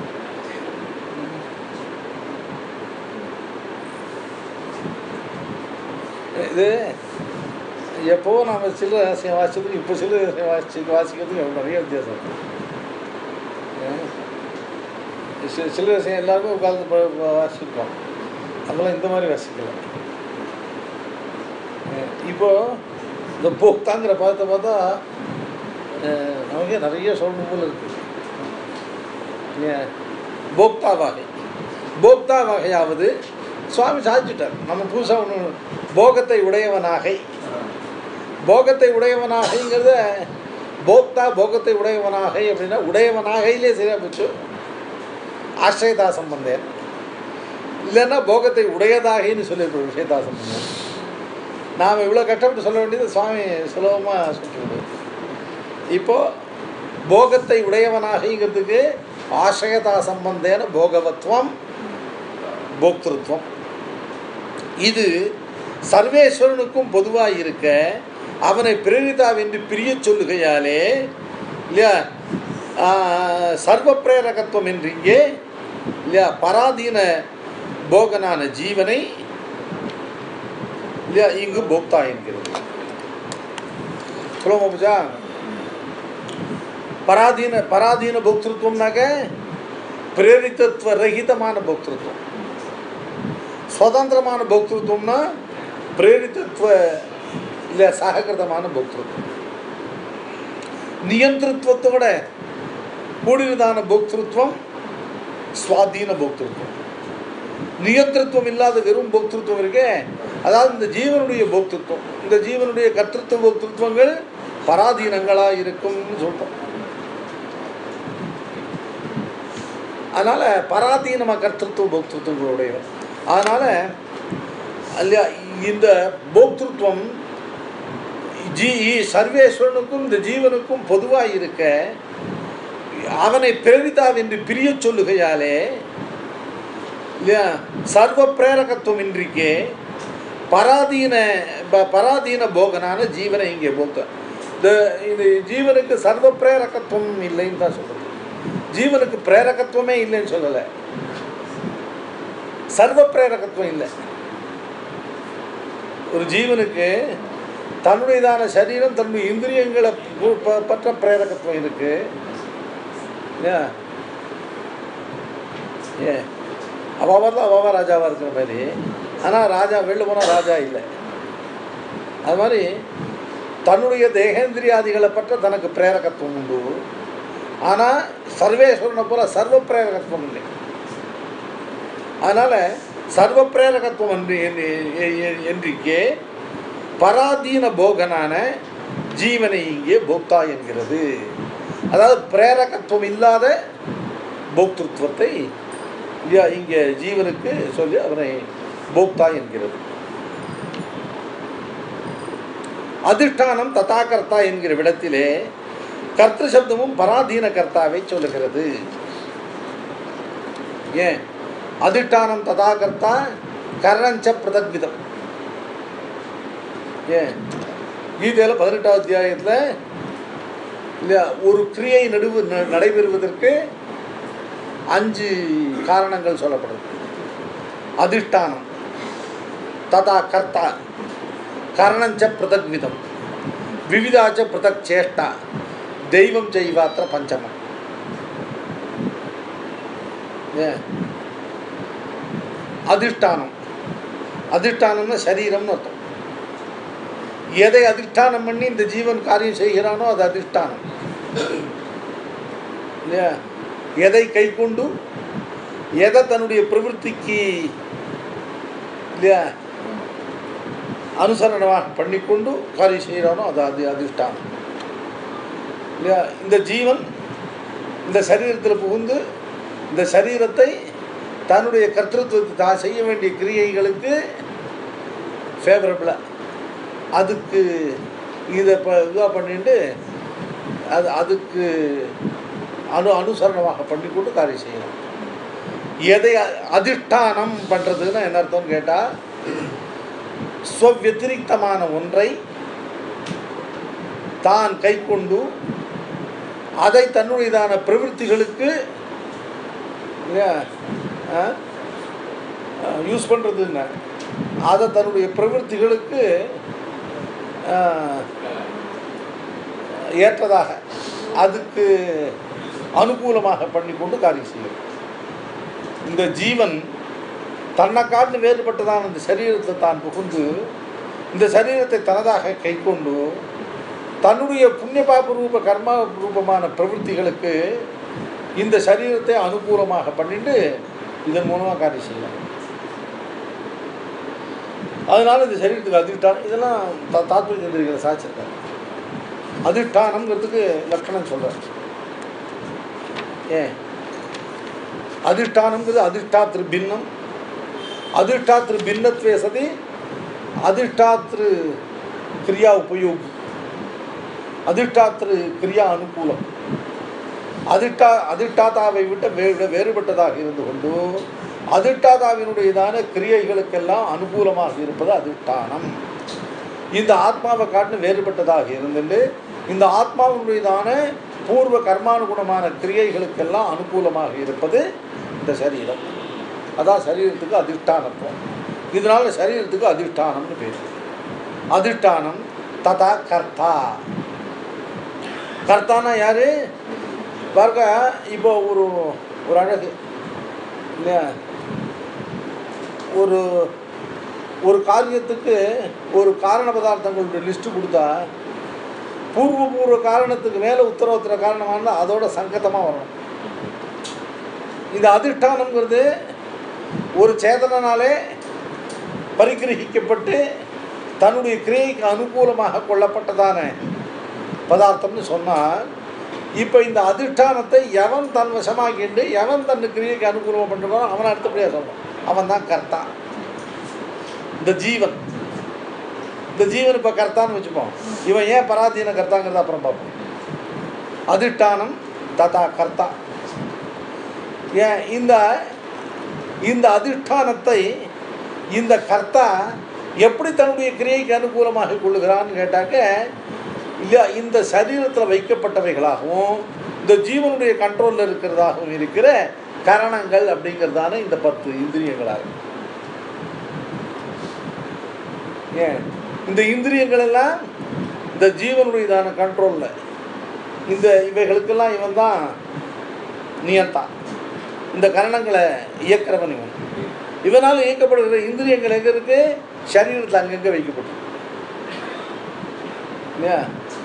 இது எப்போ நம்ம சில ரகசியம் வாசிச்சதுக்கு இப்போ சில ரகசியம் வாசிச்சு வாசிக்கிறதுக்கு எவ்வளோ நிறைய வித்தியாசம் இருக்கு ஏன்? சி- சில ரகசியம் எல்லாருமே உட்கார்ந்து ப- ப- வாசிச்சிருக்கோம் அதெல்லாம் இந்த மாதிரி வாசிக்கலாம் ஏன்? இப்போ இந்த போக்தாங்கிற பதத்தை பார்த்தா அஹ், நமக்கே நிறைய சொல்லணும் போல இருக்கு ஏன்? போக்தா வகை போக்தா வகையாவது சுவாமி சாதிச்சுட்டார் நம்ம புதுசாக ஒன்று போகத்தை உடையவனாகை போகத்தை உடையவனாகைங்கிறத போக்தா போகத்தை உடையவனாகை அப்படின்னா உடையவனாகையிலே சரியா போச்சு ஆசிரியதா சம்பந்தன் இல்லைன்னா போகத்தை உடையதாகைன்னு சொல்லியிருக்கோம் விஷயதா சம்பந்தன் நாம் இவ்வளோ கஷ்டப்பட்டு சொல்ல வேண்டியது சுவாமி சுலபமாக சொல்லிவிடுது இப்போ போகத்தை உடையவனாகைங்கிறதுக்கு ஆசிரியதா சம்பந்தேன போகவத்துவம் போக்திருத்துவம் இது சர்வேஸ்வரனுக்கும் பொதுவாக இருக்க அவனை பிரேரிதாவென்று பிரியச் சொல்லுகையாலே இல்லையா ஆஹ், சர்வ பிரேரகத்துவம் என்று இங்கே இல்லையா பராதீன போகனான ஜீவனை இல்லையா இங்கு போக்தா என்கிறது சுலபமா போச்சா பராதீன பராதீன போக்திருத்துவம்னாக்க பிரேரித்தத்துவ ரகிதமான போக்திருத்துவம் சுதந்திரமான போக்திருத்துவம்னா பிரேரித்தத்துவ இல்லை சககிருதமான போக்திருத்துவம் நியந்திரத்துவத்தோட கூடியதான போக்திருத்துவம் சுவாதீன போக்திருத்துவம் நியந்திரத்துவம் இல்லாத வெறும் போக்திருத்துவம் இருக்கே அதாவது இந்த ஜீவனுடைய போக்திருத்துவம் இந்த ஜீவனுடைய கர்த்தத்துவ போக்திருத்துவங்கள் பராதீனங்களாக இருக்கும்னு சொல்கிறோம் அதனால் பராதீனமாக கர்த்தத்துவ போக்திருத்துவங்களுடையவர் அதனால் இல்லையா இந்த போக்திருத்துவம் ஜீ சர்வேஸ்வரனுக்கும் இந்த ஜீவனுக்கும் பொதுவாக இருக்க அவனை பிரேரிதாவென்று பிரியச் சொல்லுகையாலே இல்லையா சர்வ பிரேரகத்துவம் இன்றிக்கே பராதீன ப- பராதீன போகனான ஜீவனை இங்கே போக்க இந்த இது ஜீவனுக்கு சர்வ பிரேரகத்துவம் இல்லைன்னு தான் சொல்றது ஜீவனுக்கு பிரேரகத்துவமே இல்லைன்னு சொல்லலை சர்வ பிரேரகத்துவம் இல்லை ஒரு ஜீவனுக்கு தன்னுடையதான சரீரம் தன்னுடைய இந்திரியங்களை பு- ப- பற்ற பிரேரகத்துவம் இருக்கு ஏன் ஏன் அவாவெல்லாம் அவாவா ராஜாவாக இருக்கிற மாதிரி ஆனால் ராஜா வெளில போனால் ராஜா இல்லை அது மாதிரி தன்னுடைய தேகேந்திரியாதிகளை பற்ற தனக்கு பிரேரகத்துவம் உண்டு ஆனால் சர்வேஸ்வரனை போல சர்வ பிரேரகத்துவம் இல்லை அதனால் சர்வ பிரேரகத்துவம் என்று என்று- எ- என்றிக்கே பராதீன போகனான ஜீவனை இங்கே போக்தா என்கிறது அதாவது பிரேரகத்துவம் இல்லாத போக்திருத்துவத்தை இல்லையா இங்கே ஜீவனுக்கு சொல்லி அவனை போக்தா என்கிறது அதிஷ்டானம் ததாகர்த்தா என்கிற விடத்திலே கர்த்த சப்தமும் பராதீன கர்த்தாவை சொல்லுகிறது ஏன் அதிஷ்டானம் ததாகர்த்தா கரணஞ்ச பிரதக்விதம் ஏன் கீதையில் பதினெட்டாவது அத்தியாயத்தில் இல்லையா ஒரு கிரியை நடுவு ந- நடைபெறுவதற்கு அஞ்சு காரணங்கள் சொல்லப்படுது அதிஷ்டானம் ததா கர்த்தா கரணஞ்ச பிரதக்விதம் விவிதாச்ச பிரதக் சேஷ்டா தெய்வம் செய்வாத்திர பஞ்சமம் ஏன் அதிஷ்டானம் அதிஷ்டானம்னா சரீரம்னு அர்த்தம் எதை அதிஷ்டானம் பண்ணி இந்த ஜீவன் காரியம் செய்கிறானோ அது அதிஷ்டானம் இல்லையா எதை கை கொண்டு எதை தன்னுடைய பிரவೃತ್ತಿக்கு இல்லையா அனுசரணமாக பண்ணிக்கொண்டு காரியம் செய்கிறானோ அது அது அதிஷ்டானம் இல்லையா இந்த ஜீவன் இந்த சரீரத்தில் புகுந்து இந்த சரீரத்தை தன்னுடைய கர்த்தத்துவத்தை தான் செய்ய வேண்டிய கிரியைகளுக்கு ஃபேவரபிளாக அதுக்கு இதை ப இதாக பண்ணிட்டு அது அதுக்கு அனு அனுசரணமாக பண்ணிக்கொண்டு காரியம் செய்யணும் எதை அ- அதிஷ்டானம் பண்ணுறதுன்னா என்ன அர்த்தம்னு கேட்டால் ஸ்வவ்யதிரிக்தமான ஒன்றை தான் கைக்கொண்டு அதை தன்னுடையதான பிரவೃತ್ತಿகளுக்கு யூஸ் பண்ணுறதுன்னு அதை தன்னுடைய பிரவೃತ್ತಿகளுக்கு ஆ, ஏற்றதாக அதுக்கு அனுகூலமாக பண்ணிக்கொண்டு காரியம் செய்யும் இந்த ஜீவன் தன்னை காட்டு வேறுபட்டதான இந்த சரீரத்தை தான் புகுந்து இந்த சரீரத்தை தனதாக கைக்கொண்டு தன்னுடைய புண்ணிய பாப ரூப கர்ம ரூபமான பிரவೃತ್ತಿகளுக்கு இந்த சரீரத்தை அனுகூலமாக பண்ணிட்டு இதன் மூலமாக காரியம் செய்யலாம் அதனால இந்த சரீரத்துக்கு அதிஷ்டானம் இதெல்லாம் தா- தாத்விக சிந்தனைகளை சாச்சிருக்காங்க அதிஷ்டானம்ங்கிறதுக்கு லட்சணம் சொல்கிறார் ஏன் அதிஷ்டானம்ங்கிறது அதிஷ்டாத்திரு பின்னம் அதிஷ்டாத்திரு பின்னத்வே சதி அதிஷ்டாத்திரு கிரியா உபயோகம் அதிஷ்டாத்திரு கிரியா அனுகூலம் அதிஷ்டா அதிஷ்டாதாவை விட்டு வே வேறுபட்டதாக இருந்து கொண்டு அதிஷ்டாதாவினுடையதான கிரியைகளுக்கெல்லாம் அனுகூலமாக இருப்பது அதிஷ்டானம் இந்த ஆத்மாவை காட்டிலும் வேறுபட்டதாக இருந்துட்டு இந்த ஆத்மாவினுடையதான பூர்வ கர்மானுகுணமான கிரியைகளுக்கெல்லாம் அனுகூலமாக இருப்பது இந்த சரீரம் அதான் சரீரத்துக்கு அதிஷ்டானத்துவம் இதனால சரீரத்துக்கு அதிஷ்டானம்னு பேர் அதிஷ்டானம் ததா கர்த்தா கர்த்தானா யாரு பாருங்க இப்போ ஒரு ஒரு அழகு இல்லையா ஒரு ஒரு காரியத்துக்கு ஒரு காரண பதார்த்தங்களுடைய லிஸ்ட்டு கொடுத்தா பூர்வ பூர்வ காரணத்துக்கு மேலே உத்தரவுத்திர காரணமாக அதோட சங்கத்தமாக வரணும் இந்த அதிஷ்டானம்ங்கிறது ஒரு சேதனாலே பரிகிரகிக்கப்பட்டு தன்னுடைய கிரியைக்கு அனுகூலமாக கொள்ளப்பட்டதான பதார்த்தம்னு சொன்னால் இப்போ இந்த அதிஷ்டானத்தை எவன் தன் வசமாக்கிண்டு எவன் தன் கிரியைக்கு அனுகூலமாக பண்ணுறானோ அவனை அடுத்தபடியாக சொல்லணும் அவன் தான் கர்த்தா இந்த ஜீவன் இந்த ஜீவன் இப்போ கர்த்தான்னு வச்சுப்போம் இவன் ஏன் பராதீன கர்த்தாங்கிறத அப்புறம் பார்ப்போம் அதிஷ்டானம் ததா கர்த்தா ஏன் இந்த இந்த அதிஷ்டானத்தை இந்த கர்த்தா எப்படி தன்னுடைய கிரியைக்கு அனுகூலமாக கொள்ளுகிறான்னு கேட்டாக்க இல்லை இந்த சரீரத்தில் வைக்கப்பட்டவைகளாகவும் இந்த ஜீவனுடைய கண்ட்ரோலில் இருக்கிறதாகவும் இருக்கிற கரணங்கள் அப்படிங்கிறதான இந்த பத்து இந்திரியங்களாக ஏன் இந்த இந்திரியங்கள் எல்லாம் இந்த ஜீவனுடையதான கண்ட்ரோலில் இந்த இவைகளுக்கெல்லாம் இவன் தான் நியந்தா இந்த கரணங்களை இயக்கிறவன் இவன் இவனால் இயக்கப்படுகிற இந்திரியங்கள் எங்கே இருக்கு சரீரத்தில் அங்கங்கே வைக்கப்பட்டு இல்லையா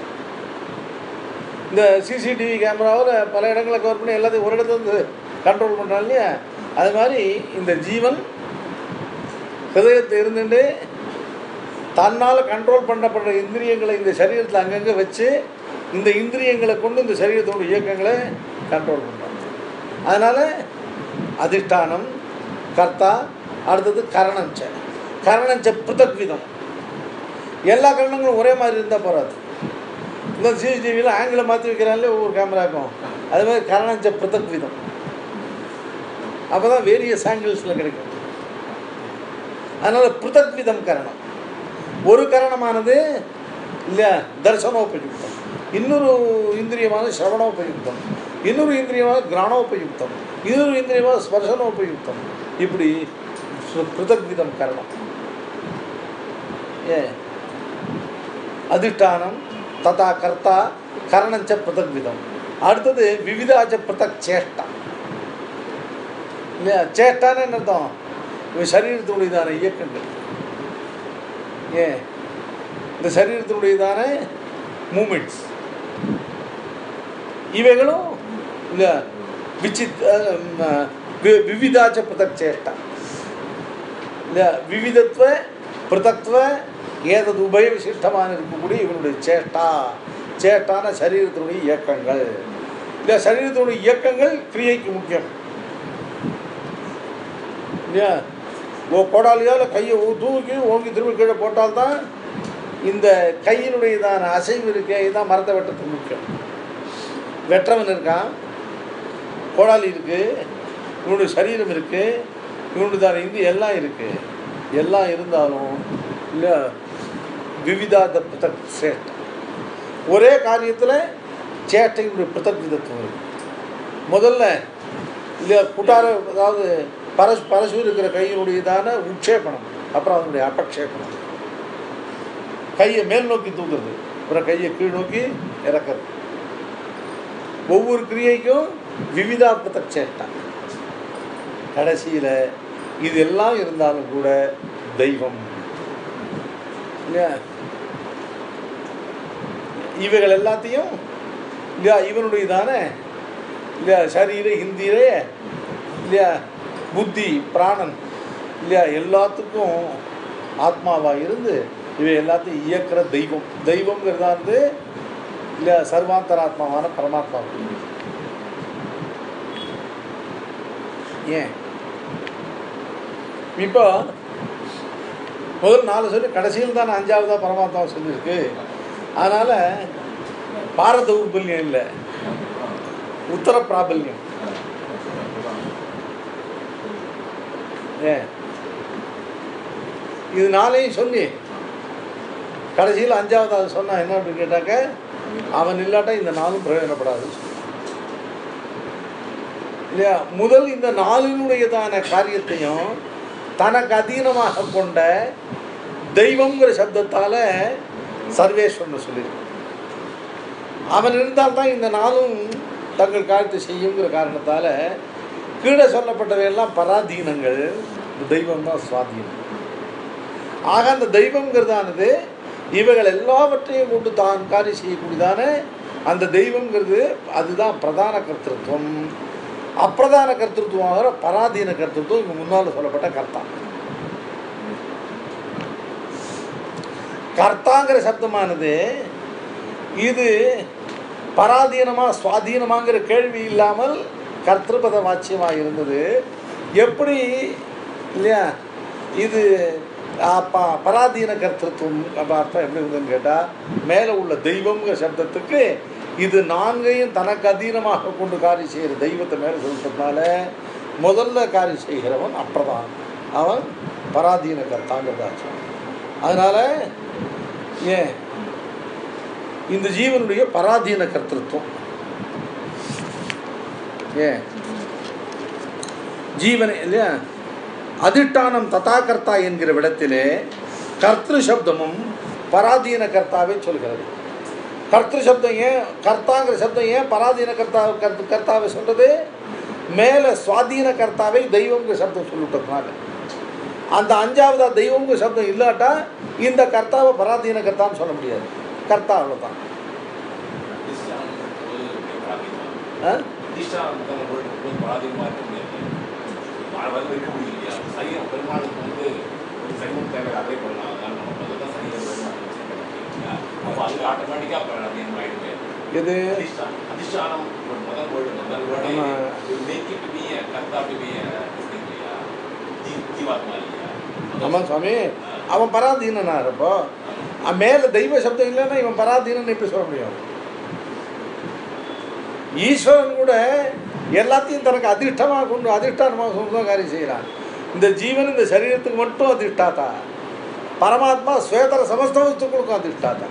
இந்த சிசிடிவி கேமராவில் பல இடங்களை கவர் பண்ணி எல்லாத்தையும் ஒரு இடத்துல இருந்து கண்ட்ரோல் பண்ணுறான் இல்லையா அது மாதிரி இந்த ஜீவன் ஹிருதயத்தை இருந்துட்டு தன்னால் கண்ட்ரோல் பண்ணப்படுற இந்திரியங்களை இந்த சரீரத்தில் அங்கங்கே வச்சு இந்த இந்திரியங்களை கொண்டு இந்த சரீரத்தோட இயக்கங்களை கண்ட்ரோல் பண்ணுறான் அதனால் அதிஷ்டானம் கர்த்தா அடுத்தது கரணஞ்ச கரணஞ்ச பிருத்தக் விதம் எல்லா கரணங்களும் ஒரே மாதிரி இருந்தால் போகாது இந்த சிசிடிவியில் ஆங்கிளை மாற்றி வைக்கிறாங்களே ஒவ்வொரு கேமராக்கும் அது மாதிரி கரணஞ்ச பிருத்தக் விதம் அப்போ தான் வேரியஸ் ஆங்கிள்ஸில் கிடைக்கும் அதனால் பிருத்தக் விதம் கரணம் ஒரு கரணமானது இல்லையா தர்சனோபயுக்தம் இன்னொரு இந்திரியமானது சிரவணோபயுக்தம் இன்னொரு இந்திரியமான கிராணோபயுக்தம் இன்னொரு இந்திரியமான ஸ்பர்சனோபயுக்தம் இப்படி சு- பிருதக் விதம் கரணம் ஏ அதிஷ்டானம் ததா கர்த்தா கரணஞ்ச பிருதக் விதம் அடுத்தது விவிதாச்ச பிருதக் சேஷ்டா இல்லையா சேஷ்டான்னு என்ன அர்த்தம் இவன் சரீரத்தினுடையதான இயக்கங்கள் ஏன் இந்த சரீரத்தினுடையதான மூமெண்ட்ஸ் இவைகளும் இந்த விசித் வி- விவிதாச்ச பிரதக் சேஷ்டா இல்லையா விவிதத்துவ பிரதக்துவ ஏதது உபய விசிஷ்டமான இருக்கக்கூடிய இவனுடைய சேஷ்டா சேஷ்டான சரீரத்தினுடைய இயக்கங்கள் இல்லையா சரீரத்தினுடைய இயக்கங்கள் கிரியைக்கு முக்கியம் இல்லையா ஓ கோடாலியால் கையை ஊ- தூக்கி ஓங்கி திரும்பி கீழே போட்டால்தான் இந்த கையினுடையதான அசைவு இருக்கே இதுதான் மரத்தை வெட்டுறதுக்கு முக்கியம் வெற்றவன் இருக்கான் கோடாலி இருக்குது இவனுடைய சரீரம் இருக்குது இவனுடையதான இது எல்லாம் இருக்குது எல்லாம் இருந்தாலும் இல்லை விவிதாத புத்தக் சேஷ்டை ஒரே காரியத்தில் சேட்டையினுடைய புத்தக் விதத்துவம் இருக்கு முதல்ல இல்லையா குட்டார அதாவது பரசு பரசு இருக்கிற கையினுடையதான உட்சேபனம் அப்புறம் அதனுடைய அபக்ஷேபனம் கையை மேல் நோக்கி தூக்குறது அப்புறம் கையை கீழ் நோக்கி இறக்குறது ஒவ்வொரு கிரியைக்கும் விவிதாபத்த சேட்டா கடைசியில் இது எல்லாம் இருந்தாலும் கூட தெய்வம் இல்லையா இவைகள் எல்லாத்தையும் இல்லையா இவனுடையதான இல்லையா சரீர இந்திரே இல்லையா புத்தி பிராணன் இல்லையா எல்லாத்துக்கும் ஆத்மாவாக இருந்து இவை எல்லாத்தையும் இயக்கிற தெய்வம் தெய்வங்கிறதா வந்து இல்லையா சர்வாந்தராத்மாவான பரமாத்மா ஏன் இப்போ முதல் நாலு சொல்லி கடைசியில் தான் அஞ்சாவதாக பரமாத்மா சொல்லியிருக்கு அதனால் பாரத உற்பல்யம் இல்லை உத்தர பிராபல்யம் ஏன் இது நாளையும் சொல்லி கடைசியில் அஞ்சாவது அது சொன்னா என்ன அப்படின்னு கேட்டாக்க அவன் இல்லாட்டா இந்த நாளும் பிரயோஜனப்படாது இல்லையா முதல் இந்த நாளினுடையதான காரியத்தையும் தனக்கு அதீனமாக கொண்ட தெய்வங்கிற சப்தத்தால் சர்வேஸ்வரன் சொல்லியிருக்கு அவன் இருந்தால்தான் இந்த நாளும் தங்கள் காரியத்தை செய்யுங்கிற காரணத்தால் கீழே சொல்லப்பட்டவையெல்லாம் பராதீனங்கள் இந்த தெய்வம் தான் சுவாதீனம் ஆக அந்த தெய்வங்கிறதானது இவைகள் எல்லாவற்றையும் கொண்டு தான் காரியம் செய்யக்கூடியதான அந்த தெய்வங்கிறது அதுதான் பிரதான கர்த்திருவம் அப்பிரதான கர்த்திருவமாக பராதீன கர்த்திருவம் இங்கே முன்னால் சொல்லப்பட்ட கர்த்தா கர்த்தாங்கிற சப்தமானது இது பராதீனமாக சுவாதீனமாங்கிற கேள்வி இல்லாமல் கர்த்திருபத வாச்சியமாக இருந்தது எப்படி இல்லையா இது அப்பா பராதீன கர்த்திருவம் அப்ப அர்த்தம் எப்படி இருந்ததுன்னு கேட்டால் மேலே உள்ள தெய்வம்ங்கிற சப்தத்துக்கு இது நான்கையும் தனக்கு அதீனமாக கொண்டு காரியம் செய்கிற தெய்வத்தை மேலே சொல்லிட்டதுனால முதல்ல காரியம் செய்கிறவன் அப்பிரதான் அவன் பராதீன கர்த்தாங்கிறதாச்சு அதனால் ஏன் இந்த ஜீவனுடைய பராதீன கர்த்திருவம் ஏன் ஜீவனை இல்லையா அதிஷ்டானம் ததாகர்த்தா என்கிற விடத்திலே கர்த்திரு சப்தமும் பராதீன கர்த்தாவே சொல்கிறது கர்த்திரு சப்தம் ஏன் கர்த்தாங்கிற சப்தம் ஏன் பராதீன கர்த்தா கர்த்த கர்த்தாவை சொல்கிறது மேலே சுவாதீன கர்த்தாவை தெய்வங்கிற சப்தம் சொல்லிட்டதுனால அந்த அஞ்சாவதா தெய்வங்கிற சப்தம் இல்லாட்டா இந்த கர்த்தாவை பராதீன கர்த்தான்னு சொல்ல முடியாது கர்த்தா அவ்வளோதான் ஆ பராதீனமாக இருக்க முடியாது வந்து இருக்க முடியலையா சரீரம் பெருமாளுக்கு வந்து ஒரு சைமம் தேவை அதே பண்ணலாம் அதனால நமக்கு அதுதான் சரீரம் பெருமாள் அப்போ அது ஆட்டோமேட்டிக்காக பராதீனம் ஆயிடுமே இது அதிஷ்டானம் அதிஷ்டானம் ஒரு முதல் வேர்டு முதல் வேர்டு ஆமா. மேக் இட் பி கர்த்தா டு பி இல்லையா ஜீ- ஜீவாத்மா இல்லையா ஆமாம் சுவாமி அவன் பராதீனனா இருப்போ மேலே தெய்வ சப்தம் இல்லைன்னா இவன் பராதீனன் எப்படி சொல்ல முடியும் ஈஸ்வரன் கூட எல்லாத்தையும் தனக்கு அதிர்ஷ்டமாக கொண்டு அதிர்ஷ்டானமாக கொண்டு தான் காரியம் செய்கிறான் இந்த ஜீவன் இந்த சரீரத்துக்கு மட்டும் அதிர்ஷ்டாத்தா பரமாத்மா ஸ்வேதர சமஸ்த வஸ்துக்களுக்கும் அதிர்ஷ்டாத்தா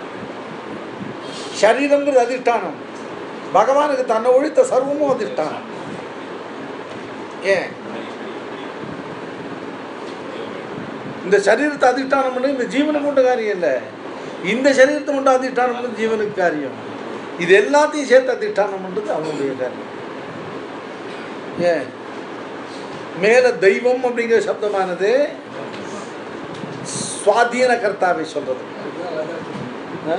சரீரங்கிறது அதிஷ்டானம் பகவானுக்கு தன்னை ஒழித்த சர்வமும் அதிஷ்டானம் ஏன் இந்த சரீரத்தை அதிஷ்டானம் பண்ணி இந்த ஜீவனுக்கு மட்டும் காரியம் இல்லை இந்த சரீரத்தை மட்டும் அதிஷ்டானம் பண்ணி ஜீவனுக்கு காரியம் இது எல்லாத்தையும் சேர்த்து அதிஷ்டானம் பண்ணுறது அவனுடைய காரியம் ஏன் மேல தெய்வம் அப்படிங்கிற சப்தமானது சுவாதீன கர்த்தாவை சொல்றது ஆ?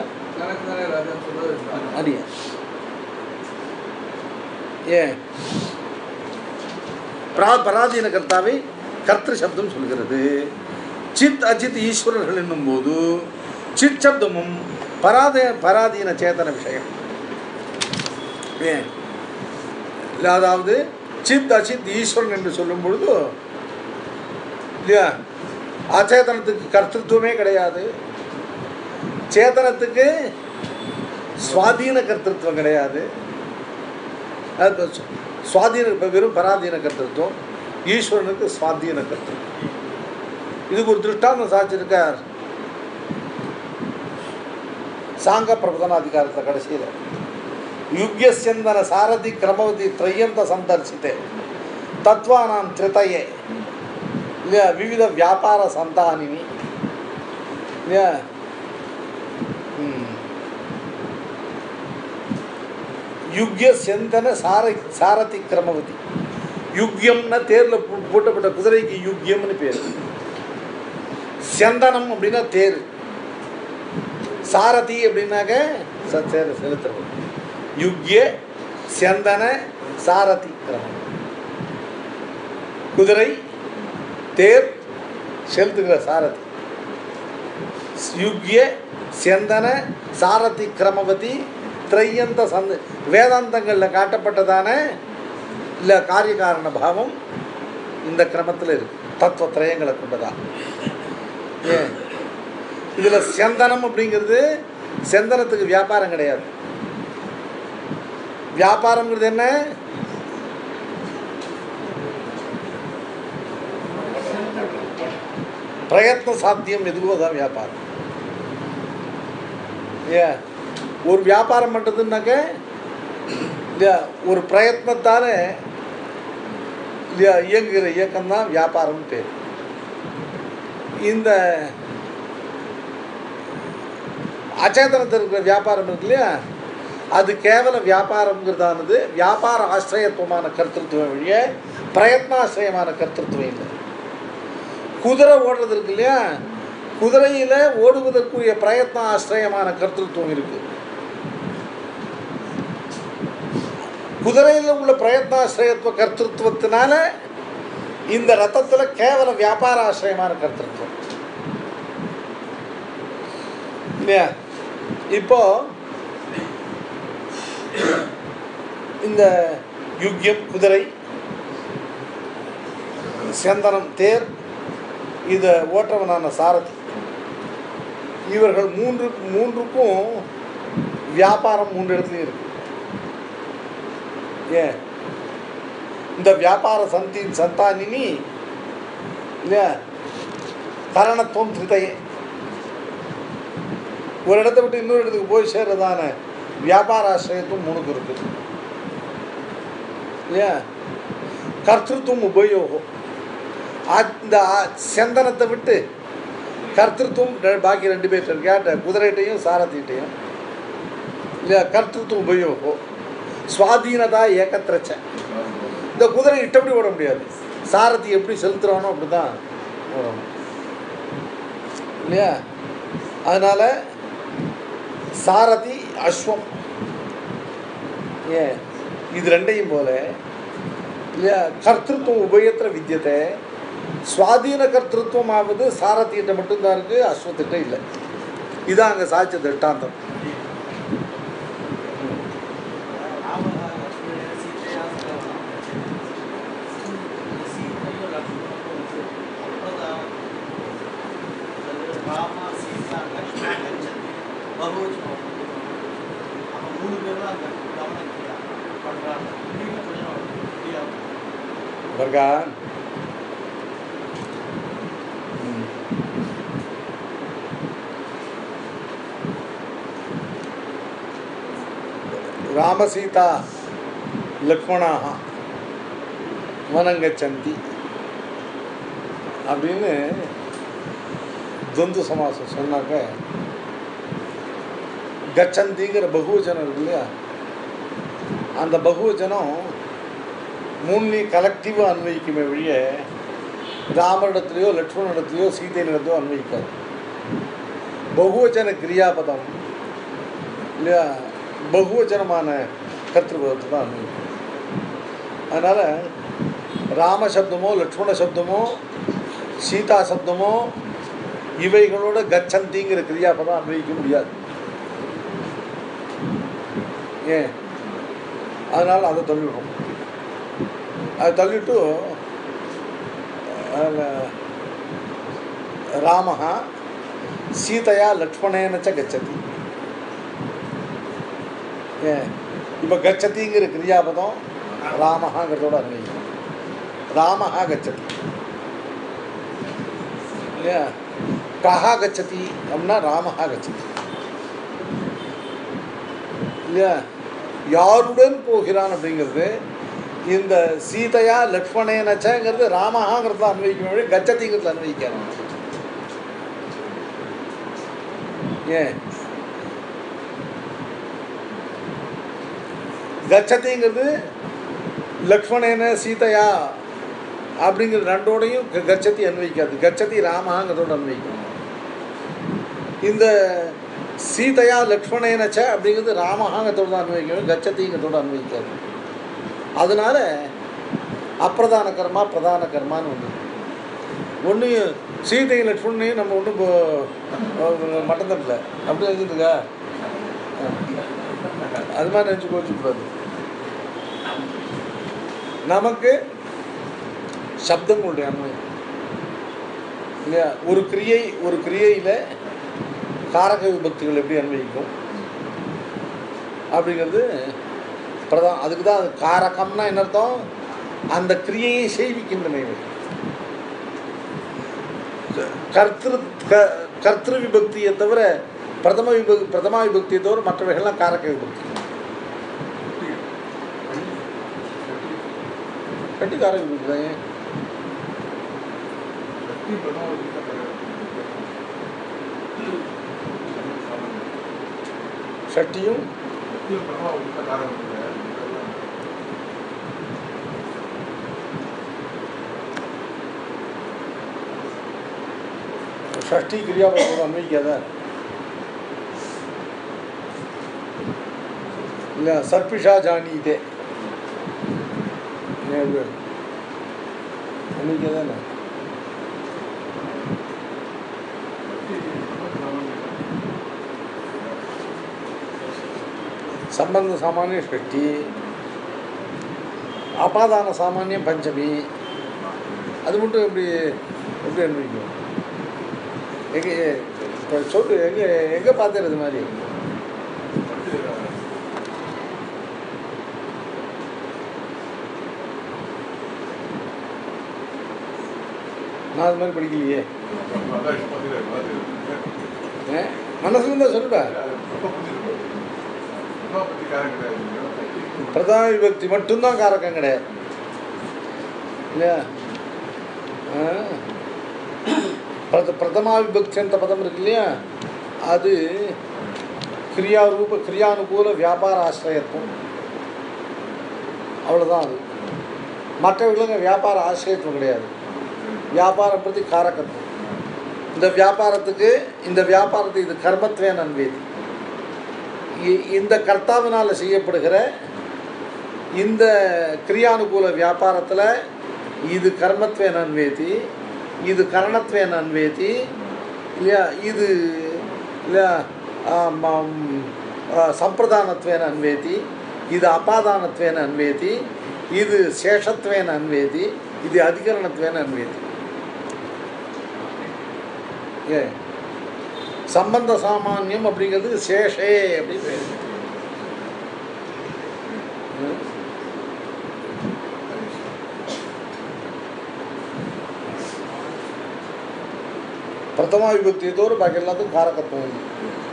அடியா ஏன் பிரா பராதீன கர்த்தாவை கர்த்திரு சப்தம் சொல்கிறது சித் அஜித் ஈஸ்வரர்கள் என்னும் போது சித் சப்தமும் பராத பராதீன சேதன விஷயம் ஏன் இல்ல, அதாவது சித் அசித் ஈஸ்வரன் என்று சொல்லும் பொழுது இல்லையா அச்சேதனத்துக்கு கர்த்தத்துவமே கிடையாது சேதனத்துக்கு சுவாதீன கர்த்தத்துவம் கிடையாது அது இப்ப சு- சுவாதீன இப்போ வெறும் பராதீன கர்த்தத்துவம் ஈஸ்வரனுக்கு சுவாதீன கர்த்தத்துவம் இதுக்கு ஒரு திருஷ்டாந்தம் சாச்சிருக்கார் சாங்க பிரபதனாதிகாரத்தை கடைசியில் யுக்யஸ்யந்தன சாரதி கிரமவதி த்ரயந்த சந்தர்சித்தே தத்வானாம் திரிதயே இல்லையா விவித வியாபார சந்தானினி இல்லையா ம். யுக்ய செந்தன சார சாரதி கிரமவதி யுக்யம்னா தேரில் பூட்டப்பட்ட குதிரைக்கு யுக்யம்னு பேர் செந்தனம் அப்படின்னா தேர் சாரதி அப்படின்னாக்க ச- தேர் செலுத்துறது யுக்ய செந்தன சாரதி கிரமம் குதிரை தேர் செலுத்துகிற சாரதி யுக்ய செந்தன சாரதி கிரமவதி திரையந்த சந்த வேதாந்தங்களில் காட்டப்பட்டதான இல்லை காரியகாரண பாவம் இந்த கிரமத்தில் இருக்கு தத்துவ திரயங்களை கொண்டதா ஏன் இதில் செந்தனம் அப்படிங்கிறது செந்தனத்துக்கு வியாபாரம் கிடையாது வியாபாரங்கிறது என்ன பிரயத்ன சாத்தியம் எதுவோ தான் வியாபாரம் ஏன் ஒரு வியாபாரம் பண்ணுறதுன்னாக்க இல்லையா ஒரு பிரயத்னத்தால் இல்லையா இயங்குகிற இயக்கம் தான் வியாபாரம்னு பேர் இந்த அச்சேதனத்தில் இருக்கிற வியாபாரம் இருக்கு இல்லையா அது கேவல வியாபாரங்கிறதானது வியாபார ஆசிரியத்துவமான கர்த்தத்துவம் வழிய பிரயத்னாசிரியமான கர்த்தத்துவம் இல்லை குதிரை ஓடுறது இருக்கு இல்லையா குதிரையில் ஓடுவதற்குரிய பிரயத்ன ஆசிரியமான கர்த்தத்துவம் இருக்கு குதிரையில் உள்ள பிரயத்னாசிரியத்துவ கர்த்தத்துவத்தினால இந்த ரத்தத்தில் கேவல வியாபார ஆசிரியமான கர்த்தத்துவம் இல்லையா இப்போ இந்த யுக்யம் குதிரை செந்தனம் தேர் இதை ஓட்டுறவனான சாரதி இவர்கள் மூன்று மூன்றுக்கும் வியாபாரம் மூன்று இடத்துலையும் இருக்கு ஏன் இந்த வியாபார சந்தி சந்தானினி இல்லையா கரணத்துவம் திருதையே ஒரு இடத்த விட்டு இன்னொரு இடத்துக்கு போய் சேர்றதான வியாபார ஆசிரியத்துவம் மூணுக்கு இருக்கு இல்லையா கர்த்திருவம் உபயோகம் ஆ- இந்த ஆ- செந்தனத்தை விட்டு கர்த்திருவம் ரெ- பாக்கி ரெண்டு பேர் இருக்கு யார்கிட்ட குதிரைகிட்டையும் சாரதிகிட்டையும் இல்லையா கர்த்திருவம் உபயோகம் சுவாதீனதா ஏகத்திரச்ச இந்த குதிரை இட்டபடி ஓட முடியாது சாரதி எப்படி செலுத்துறானோ அப்படி தான் ஓடணும் இல்லையா அதனால் சாரதி அஸ்வம் ஏன் இது ரெண்டையும் போல இல்லையா கர்த்திருவம் உபயத்தில் வித்தியத்தை சுவாதீன கர்த்திருவம் ஆவது சாரதியிட்ட மட்டும்தான் இருக்கு அஸ்வத்திட்ட இல்லை இதான் அங்கே சாட்சிய திட்டாந்தம் வர்கா ம். ராமசீதா லக்ஷ்மணாக வனங்கச்சந்தி அப்படின்னு துவந்து சமாசம் சொன்னாக்க கச்சந்திங்கிற பகுவச்சனம் இருக்கு இல்லையா அந்த பகுவச்சனம் மூணுலையும் கலெக்டிவாக அன்வயிக்குமே வழிய ராமரிடத்துலையோ லக்ஷ்மணனிடத்துலையோ சீதையினிடத்தையோ அன்வயிக்காது பகுவச்சன கிரியாபதம் இல்லையா பகுவச்சனமான கர்த்திருபதத்தை தான் அன்வயிக்கும் அதனால் ராம சப்தமோ லக்ஷ்மண சப்தமோ சீதா சப்தமோ இவைகளோட கச்சந்திங்கிற கிரியாபதம் அன்வயிக்க முடியாது ஏன் அதனால் அதை தள்ளிவிடும் அதை தள்ளிட்டு ராம சீதையா லக்ஷ்மணேன ச கச்சதி ஏன் இப்போ கச்சதிங்கிற கிரியாபதம் ராமஹாங்கிறதோட அன்வயிக்கும் ராமஹா கச்சதி இல்லையா கஹா கச்சதி அப்படின்னா ராமஹா கச்சதி இல்லையா யாருடன் போகிறான் அப்படிங்கிறது இந்த சீதையா லக்ஷ்மணேனச்சங்கிறது ராமஹாங்கிறது தான் அன்வயிக்கும் வழி கச்சதிங்கிறது அன்வயிக்காது ஏன் கச்சதிங்கிறது லக்ஷ்மணேன சீதையா அப்படிங்கிற ரெண்டோடையும் க- கச்சதி அன்வயிக்காது கச்சதி ராமஹாங்கிறதோட அன்வயிக்கும் இந்த சீதையா லக்ஷ்மணேனச்ச அப்படிங்கிறது ராமஹாங்கிறதோட தான் அன்வயிக்கும் கச்சதிங்கிறதோட அன்வயிக்காது அதனால அப்பிரதான கர்மா பிரதான கர்மான்னு ஒன்று ஒன்று சீதையும் லக்ஷ்மணையும் நம்ம ஒன்றும் மட்டம் தட்டல அப்படி நினச்சிட்டுருக்கா அது மாதிரி நினச்சி கோச்சிக்கூடாது நமக்கு சப்தங்களுடைய அன்வயம் இல்லையா ஒரு கிரியை ஒரு கிரியையில் காரக விபக்திகள் எப்படி அன்வயிக்கும் அப்படிங்கிறது பிரதான் அதுக்கு தான் அது காரகம்னா என்ன அர்த்தம் அந்த கிரியையை செய்விக்கின்றன இவை கர்த்திரு க கர்த்திரு விபக்தியை தவிர பிரதம விபக் பிரதமா விபக்தியை தவிர மற்றவைகள்லாம் காரக விபக்தி கட்டி காரக விபக்தி தான் ஏன் ஷட்டியும் ஷஷ்டி கிரியாபதத்தோட அன்வைக்காத இல்லை சர்பிஷா ஜானீதே அன்வைக்காதானே ಸಂಬಂಧ ಸಾಮಾನ್ಯ ಷಷ್ಠಿ அபாதான சாமானியம் பஞ்சமி அது மட்டும் எப்படி எப்படி அனுபவிக்கும் எங்கே இப்போ சொல்லு எங்கே எங்கே பார்த்தேன் இது மாதிரி நான் அது மாதிரி படிக்கலையே ஏ? மனசுல இருந்தா சொல்லுடா பிரதான விபக்தி மட்டும்தான் காரக்கம் கிடையாது இல்லையா ஆ. பிரத பிரதமா விபக்தி அந்த பதம் இருக்கு இல்லையா அது கிரியாரூப கிரியானுகூல வியாபார ஆசிரியத்துவம் அவ்வளோதான் அது மற்றவர்களுங்க வியாபார ஆசிரியத்துவம் கிடையாது வியாபாரம் பிரதி காரகத்துவம் இந்த வியாபாரத்துக்கு இந்த வியாபாரத்தை இது கர்மத்வே நன்வேதி இ- இந்த கர்த்தாவினால் செய்யப்படுகிற இந்த கிரியானுகூல வியாபாரத்தில் இது கர்மத்வே நன்வேதி இது கரணத்வே நன்வேதி இல்லையா இது இல்லையா ஆம், ஆம், ஆ, சம்பிரதானத்வேன அன்வேதி இது அபாதானத்வேன அன்வேதி இது சேஷத்வேன அன்வேதி இது அதிகரணத்வேன அன்வேதி ஏ சம்பந்த சாமானியம் அப்படிங்கிறது சேஷே அப்படின்னு பேரு. ம். பிரதமா விபக்தியை தவிர பாக்கி எல்லாத்துக்கும் காரகத்துவம் உண்டு.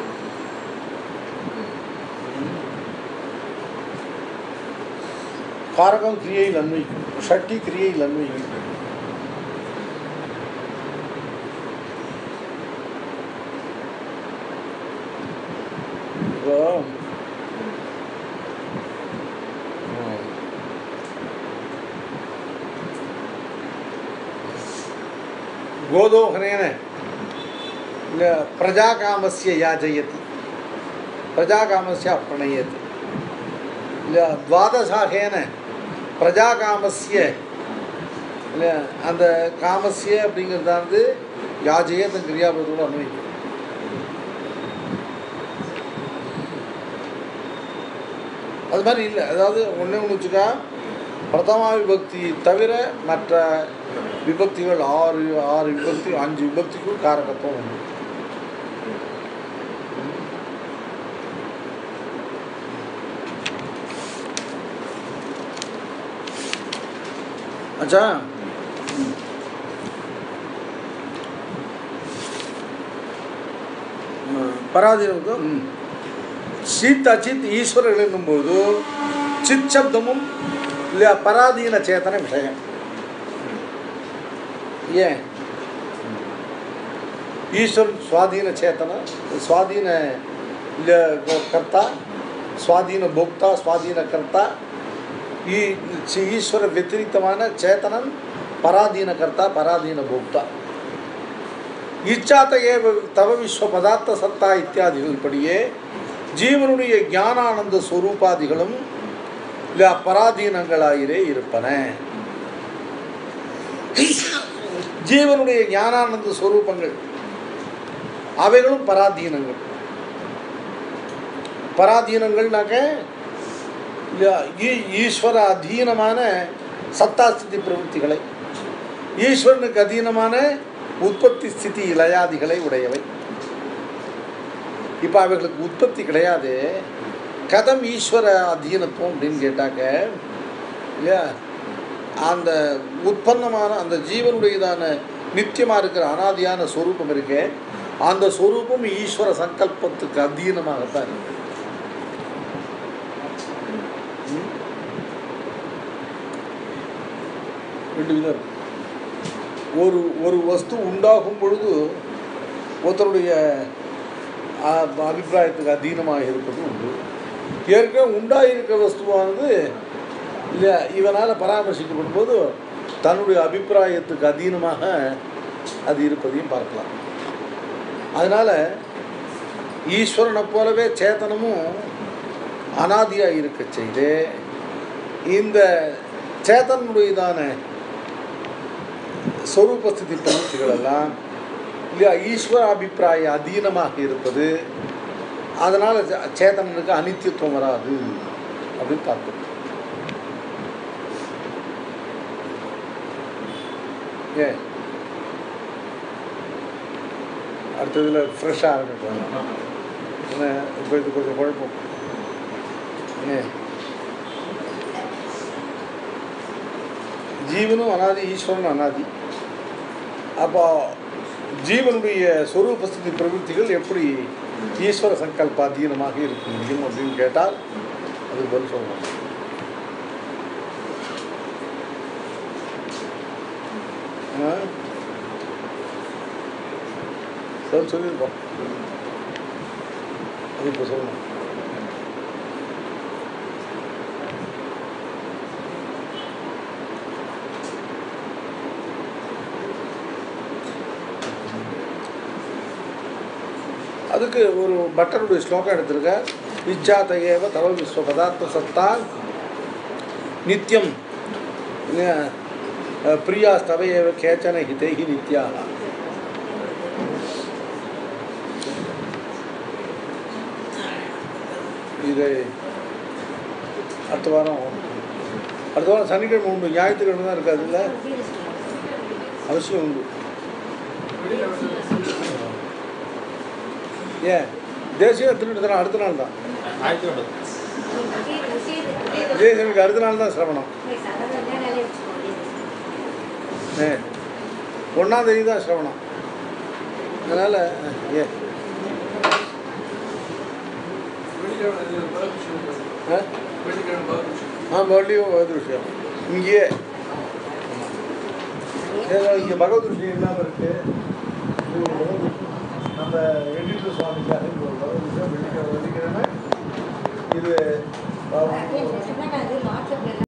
காரகம் கிரியையில் அன்வைக்கும் ஷட்டி கிரியையில் அன்வைக்கும் இப்போ ம். गोदोहनेन ल- प्रजाकामस्य याजयति प्रजाकामस्य प्रणयति ल- द्वादशाहेन प्रजाकामस्य இல்லையா அந்த காமசிய அப்படிங்கிறதானது யாஜையே அந்த கிரியாபதத்தோடு அன்வைக்கும் அது மாதிரி இல்லை அதாவது ஒன்றே ஒன்று வச்சுக்கா பிரதமா விபக்தி தவிர மற்ற விபக்திகள் ஆறு ஆறு விபக்தி அஞ்சு விபக்திக்கும் காரகத்துவம் உண்டு அச்சா பராதீனத்துக்கு ம். சித் அச்சித் ஈஸ்வரர்கள் என்னும்போது சித் சப்தமும் இல்லையா பராதீன சேத்தன விஷயம் ஏன் ஈஸ்வரன் சுவாதீன சேத்தன சுவாதீன இல்ல கர்த்தா சுவாதீன போக்தா சுவாதீன கர்த்தா ಈ ಸಿ- ಈಶ್ವರ ವ್ಯತಿರಿಕ್ತமான சேத்தனன் பராதீன கர்த்தா பராதீன போக்தா இச்சாத்த ஏவ தவ விஸ்வ பதார்த்த சத்தா இத்தியாதிகள் படியே ஜீவனுடைய ஞானானந்த ஸ்வரூபாதிகளும் இல்லை பராதீனங்களாயிரே இருப்பன ஜீவனுடைய ஞானானந்த ஸ்வரூபங்கள் அவைகளும் பராதீனங்கள் பராதீனங்கள்னாக்க இல்லையா ஈ- ஈஸ்வர அதீனமான சத்தாஸ்திதி பிரவೃತ್ತಿகளை ஈஸ்வரனுக்கு அதீனமான உற்பத்தி ஸ்திதி லயாதிகளை உடையவை இப்போ அவைகளுக்கு உற்பத்தி கிடையாது கதம் ஈஸ்வர அதீனத்துவம் அப்படின்னு கேட்டாக்க இல்லையா அந்த உற்பத்தமான அந்த ஜீவனுடையதான நித்தியமாக இருக்கிற அனாதியான ஸ்வரூபம் இருக்கே அந்த ஸ்வரூபம் ஈஸ்வர சங்கல்பத்துக்கு அதீனமாகத்தான் இருக்கு ம்? ரெண்டு விதம் இருக்கு ஒரு ஒரு வஸ்து உண்டாகும் பொழுது ஒருத்தருடைய ஆ, அபிப்பிராயத்துக்கு அதீனமாக இருப்பது உண்டு ஏற்கனவே உண்டாயிருக்கிற வஸ்துவானது இல்லையா இவனால் பராமர்சிக்கப்படும் போது தன்னுடைய அபிப்பிராயத்துக்கு அதீனமாக அது இருப்பதையும் பார்க்கலாம் அதனால் ஈஸ்வரனை போலவே சேத்தனமும் அனாதியாக இருக்க செய்து இந்த சேத்தனுடையதான ஸ்வரூபஸ்திதி பிரவೃತ್ತಿகள் எல்லாம் இல்லையா ஈஸ்வர அபிப்பிராய அதீனமாக இருப்பது அதனால் சேத்தனனுக்கு அனித்தியத்துவம் வராது அப்படின்னு தாக்கம் ஏன் அடுத்ததில் ஃப்ரெஷ்ஷாக ஆரம்பிப்பாங்க என்ன இப்போ இது கொஞ்சம் குழப்பம் ஏன் ஜீவனும் அனாதி ஈஸ்வரனும் அனாதி அப்போ ஜீவனுடைய சொரூபஸ்திதி பிரவೃತ್ತಿகள் எப்படி ஈஸ்வர சங்கல்ப அதீனமாக இருக்க முடியும் அப்படின்னு கேட்டால் அதுக்கு பதில் சொல்லணும் ஆ? சரி சொல்லியிருக்கோம் அது இப்போ சொல்லணும் அதுக்கு ஒரு பட்டருடைய ஸ்லோகம் எடுத்திருக்க இச்சாத ஏவ தவ விஸ்வ பதார்த்த சத்தா நித்தியம் பிரியா ஸ்தவ ஏவ கேச்சன ஹிதைஹி நித்யா இது அடுத்த வாரம் அடுத்த வாரம் சனிக்கிழமை உண்டு ஞாயிற்றுக்கிழமை தான் இருக்காது இல்லை அவசியம் உண்டு ஏன் தேசிய திருட்டு அடுத்த நாள் தான் தேசியனுக்கு அடுத்த நாள் தான் சிரவணம் ஏ ஒன்றாம் தேதி தான் சிரவணம் அதனால் ஏ ஆ? ஆ மறுபடியும் பகவத் விஷயம் இங்கேயே ஏதோ இங்கே பகவத் விஷயம் இல்லாமல் இருக்கு இது ஒரு பகவத் விஷயம். நம்ம எடிட்டர் சுவாமிக்காக இது ஒரு பகவத் விஷயம் வெள்ளிக்கிழமை வெள்ளிக்கிழமை இது சொன்னாங்க அது வாட்ஸ்அப்ல